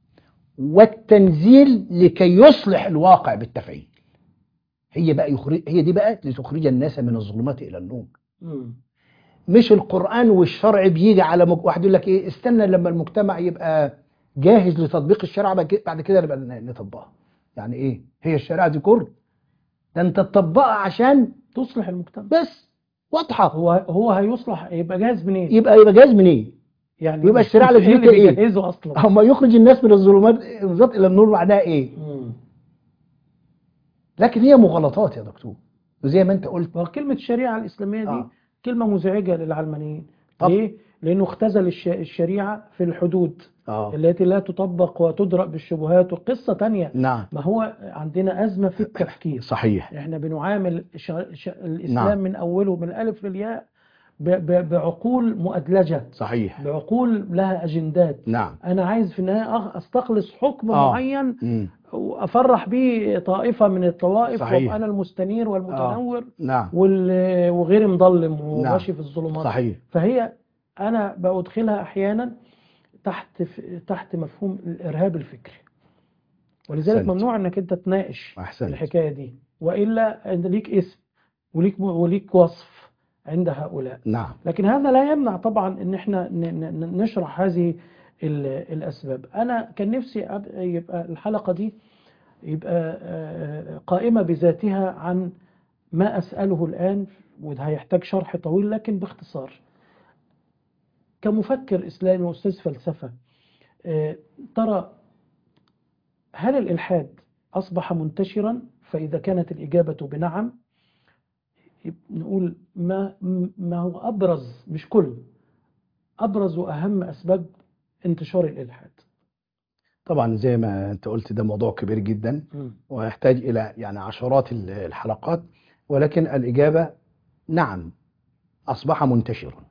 والتنزيل لكي يصلح الواقع بالتفعيل هي بقى يخرج هي دي بقى لتخرج الناس من الظلمات إلى النور مم. مش القرآن والشرع بيجي على مج... واحد يقول لك ايه استنى لما المجتمع يبقى جاهز لتطبيق الشرع بعد كده- بعد كده نبقى نطبقها يعني ايه هي الشريعة دي كر ده انت تطبقها عشان تصلح المجتمع بس واضحة هو هو هيصلح يبقى جاهز منين؟ يبقى يبقى جاهز منين يعني يبقى الشريعة إيه لازمتها اللي إيه؟ بيجهزه اصلا هما يخرج الناس من الظلمات بالظبط الى النور معناها ايه مم. لكن هي مغالطات يا دكتور وزي ما انت قلت وكلمة الشريعة الإسلامية دي آه. كلمة مزعجة للعلمانيين طب. ليه؟ لأنه اختزل الش- الشريعة في الحدود اه التي لا تطبق وتدرأ بالشبهات وقصة تانية نعم ما هو عندنا أزمة في التفكير صحيح احنا بنعامل ش... ش... الإسلام نعم. من أوله من الألف للياء ب... ب... بعقول مؤدلجة صحيح بعقول لها أجندات نعم أنا عايز في النهاية أخ- أستخلص حكم آه. معين مم. وأفرح به طائفة من الطوائف صحيح. وأبقى أنا المستنير والمتنور نعم وال- وغير مظلم وماشي في الظلمات صحيح فهي أنا بأدخلها أحيانا تحت تحت مفهوم الإرهاب الفكري ولذلك أحسنت. ممنوع إنك أنت تناقش احسنت الحكاية دي وإلا أنت ليك اسم وليك وليك وصف عند هؤلاء نعم لكن هذا لا يمنع طبعا ان احنا ن- ن- نشرح هذه ال- الاسباب انا كان نفسي أب- يبقى الحلقه دي يبقى آه، قائمه بذاتها عن ما اساله الان وده هيحتاج شرح طويل لكن باختصار كمفكر اسلامي واستاذ فلسفه آه، ترى هل الالحاد اصبح منتشرا فاذا كانت الاجابه بنعم نقول ما ما هو ابرز مش كل ابرز واهم اسباب انتشار الالحاد طبعا زي ما انت قلت ده موضوع كبير جدا ويحتاج الى يعني عشرات ال- الحلقات ولكن الاجابه نعم اصبح منتشرا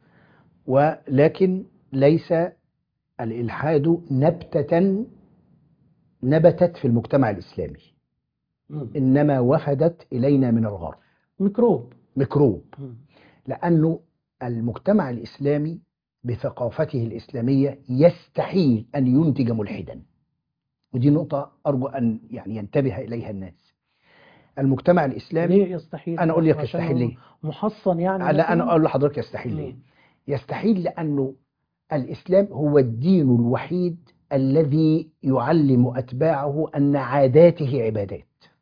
ولكن ليس الالحاد نبته نبتت في المجتمع الاسلامي مم. انما وفدت الينا من الغرب ميكروب ميكروب مم. لأنه المجتمع الإسلامي بثقافته الإسلامية يستحيل أن ينتج ملحدا ودي نقطة أرجو أن يعني ينتبه إليها الناس المجتمع الاسلامي ليه يستحيل انا اقول لك عشان يستحيل هو ليه محصن يعني لا انا مثلاً؟ اقول لحضرتك يستحيل ليه يستحيل لانه الاسلام هو الدين الوحيد الذي يعلم اتباعه ان عاداته عبادات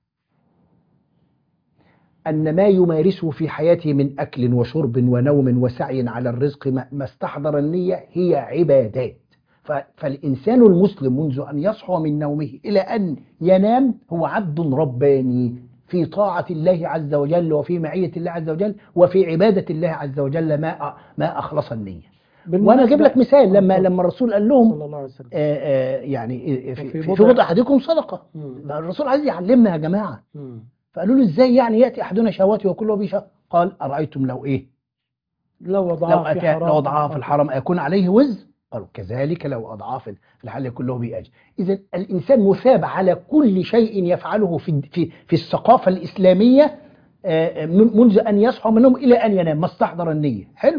ان ما يمارسه في حياته من اكل وشرب ونوم وسعي على الرزق ما ما استحضر النيه هي عبادات ف- فالانسان المسلم منذ ان يصحو من نومه الى ان ينام هو عبد رباني في طاعة الله عز وجل وفي معية الله عز وجل وفي عبادة الله عز وجل ما ما أخلص النية وانا اجيب لك مثال لما لما الرسول قال لهم صلى الله عليه وسلم آه، آه، يعني آه، في, وفي في بضع- بضع احدكم صدقه مم. ده الرسول عايز يعلمنا يا جماعه مم. فقالوا له ازاي يعني ياتي احدنا شهواته وكله به شهوة؟ قال ارايتم لو ايه لو لو وضعها في أتى حرام لو وضعها في الحرام ايكون عليه وزر قالوا كذلك لو اضعها في في الحل كله به اجر اذا الانسان مثاب على كل شيء يفعله في في في الثقافه الاسلاميه آه، من- منذ ان يصحو من النوم الى ان ينام ما استحضر النيه حلو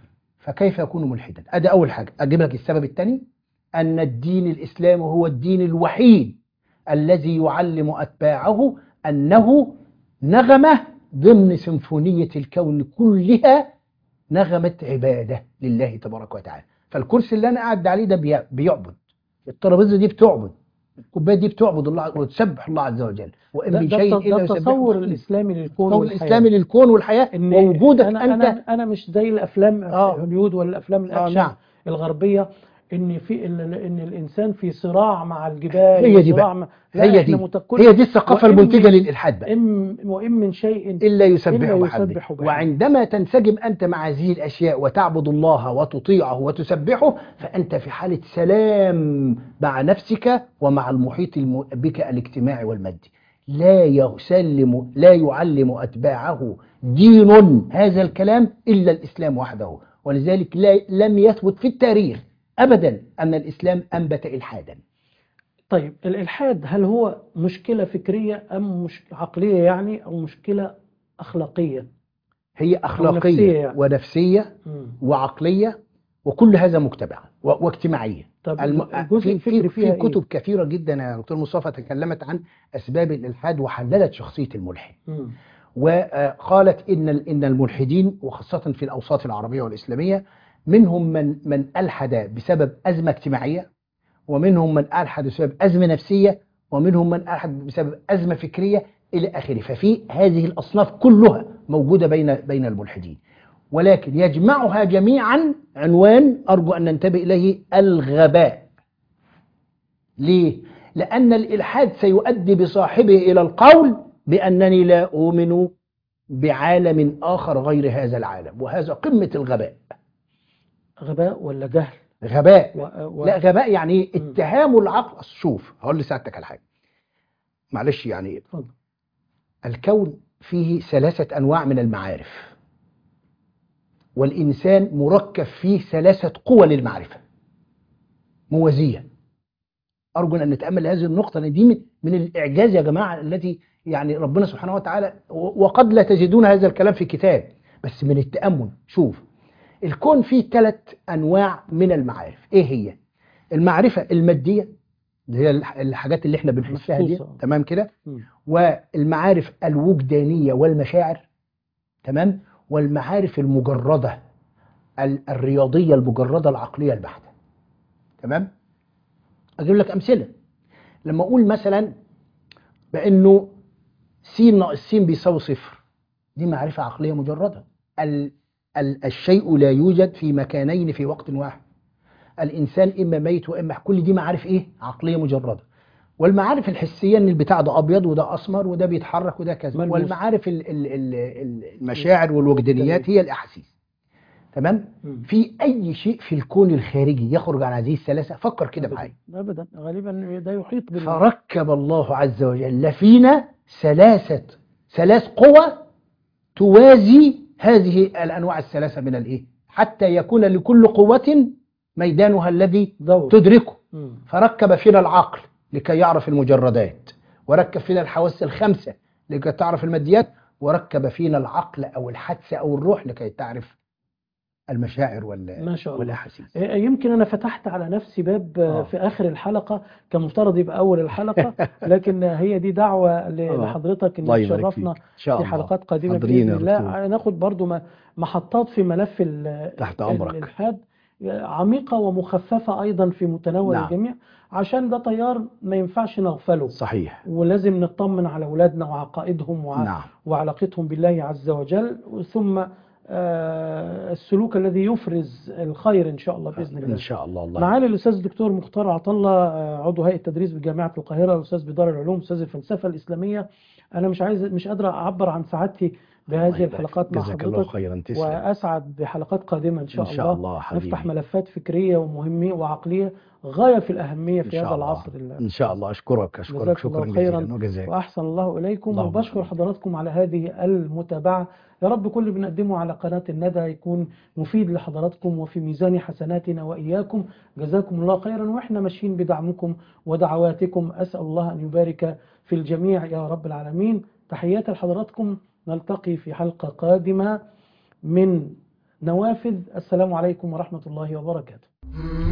فكيف يكون ملحدا ادي اول حاجه اجيب لك السبب الثاني ان الدين الاسلامي هو الدين الوحيد الذي يعلم اتباعه انه نغمه ضمن سيمفونيه الكون كلها نغمه عباده لله تبارك وتعالى فالكرسي اللي انا قاعد عليه ده بي- بيعبد الترابيزه دي بتعبد الكوبايه دي بتعبد الله وتسبح الله عز وجل وان ده, من ده, شيء ده, الا ده يسبحه التصور بحمده. الاسلامي للكون التصور والحياه الاسلامي للكون والحياه ان ووجودك أنا انت انا انا مش زي الافلام آه. هوليود ولا الافلام آه الاكشن نعم الغربيه ان في ان ان الانسان في صراع مع الجبال هي دي وصراع بقى. مع- لا، هي إحنا دي مت- كل- هي دي الثقافه وإن المنتجه من- للالحاد بقى إن وإن من شيء إلا يسبح إلا بحمده يسبح بحمده. وعندما تنسجم أنت مع هذه الأشياء وتعبد الله وتطيعه وتسبحه فأنت في حالة سلام مع نفسك ومع المحيط الم- بك الاجتماعي والمادي لا يسلم لا يعلم أتباعه دين هذا الكلام إلا الإسلام وحده ولذلك لا لم يثبت في التاريخ أبدا أن الإسلام أنبت إلحادا طيب الإلحاد هل هو مشكلة فكرية أم مش عقلية يعني أو مشكلة أخلاقية؟ هي نفسية أخلاقية يعني. ونفسية مم. وعقلية وكل هذا مجتمع و- واجتماعية طب الم... الجزء في, الفكري في, فيها في كتب كثيرة جدا يا دكتور مصطفى تكلمت عن أسباب الإلحاد وحللت شخصية الملحد إيه؟ مم. وقالت إن ال- إن الملحدين وخاصة في الأوساط العربية والإسلامية منهم من من ألحد بسبب أزمة اجتماعية ومنهم من ألحد بسبب أزمة نفسية ومنهم من ألحد بسبب أزمة فكرية إلى آخره ففي هذه الأصناف كلها موجودة بين بين الملحدين ولكن يجمعها جميعا عنوان أرجو أن ننتبه إليه الغباء ليه؟ لأن الإلحاد سيؤدي بصاحبه إلى القول بأنني لا أؤمن بعالم آخر غير هذا العالم وهذا قمة الغباء غباء ولا جهل؟ غباء و... و... لا غباء يعني إيه؟ مم. اتهام العقل أصل شوف هقول لسعادتك على حاجة معلش يعني اتفضل. الكون فيه ثلاثة أنواع من المعارف والإنسان مركب فيه ثلاثة قوى للمعرفة موازية أرجو أن نتأمل هذه النقطة لأن دي من, من الإعجاز يا جماعة التي يعني ربنا سبحانه وتعالى و- وقد لا تجدون هذا الكلام في كتاب بس من التأمل شوف الكون فيه ثلاث أنواع من المعارف إيه هي؟ المعرفة المادية اللي هي الح- الحاجات اللي احنا بنحسها دي محسوسة. تمام كده مم. والمعارف الوجدانية والمشاعر تمام والمعارف المجردة ال- الرياضية المجردة العقلية البحتة تمام أجيب لك أمثلة لما أقول مثلا بأنه س ناقص س بيساوي صفر دي معرفة عقلية مجردة ال ال الشيء لا يوجد في مكانين في وقت واحد الإنسان إما ميت وإما كل دي معارف إيه عقلية مجردة والمعارف الحسية ان البتاع ده ابيض وده اسمر وده بيتحرك وده كذا ملموس. والمعارف ال ال ال ال- المشاعر والوجدانيات هي الاحاسيس تمام مم. في اي شيء في الكون الخارجي يخرج عن هذه الثلاثه فكر كده أبداً. معايا أبدا غالبا ده يحيط بال فركب الله عز وجل فينا ثلاثه ثلاث قوى توازي هذه الانواع الثلاثه من الايه حتى يكون لكل قوه ميدانها الذي دور تدركه مم. فركب فينا العقل لكي يعرف المجردات وركب فينا الحواس الخمسة لكي تعرف الماديات وركب فينا العقل أو الحدس أو الروح لكي تعرف المشاعر وال... ما شاء الله. والاحاسيس يمكن أنا فتحت على نفسي باب آه. في آخر الحلقة كان مفترض يبقى أول الحلقة لكن هي دي دعوة ل- آه. لحضرتك الله إنك يبارك تشرفنا فيك. إن شاء في الله حلقات قادمة حاضرين بإذن يا الله دكتور. ناخد برضو م- محطات في ملف ال- تحت ال- أمرك. الإلحاد عميقة ومخففة أيضا في متناول نعم. الجميع عشان ده تيار ما ينفعش نغفله صحيح ولازم نطمن على أولادنا وعقائدهم وع... نعم وعلاقتهم بالله عز وجل ثم آه، السلوك الذي يفرز الخير إن شاء الله بإذن الله ان شاء الله الله معالي الأستاذ الدكتور مختار عطلة آه، عضو هيئة التدريس بجامعة القاهرة أستاذ بدار العلوم أستاذ الفلسفة الإسلامية أنا مش عايز مش قادر أعبر عن سعادتي الله بهذه يبارك الحلقات مع جزاك الله حضرتك خيرا تسلم وأسعد بحلقات قادمة إن شاء, ان شاء الله حبيبي نفتح ملفات فكرية ومهمة وعقلية غاية في الأهمية ان في شاء هذا الله العصر ال- ان شاء الله اشكرك اشكرك جزاك شكرا الله خيراً. جزيلا وجزاك وأحسن الله إليكم اللهم وبشكر آمين. حضراتكم على هذه المتابعة يا رب كل اللي بنقدمه على قناة الندى يكون مفيد لحضراتكم وفي ميزان حسناتنا وإياكم جزاكم الله خيرا وإحنا ماشيين بدعمكم ودعواتكم أسأل الله أن يبارك في الجميع يا رب العالمين تحياتي لحضراتكم نلتقي في حلقة قادمة من نوافذ السلام عليكم ورحمة الله وبركاته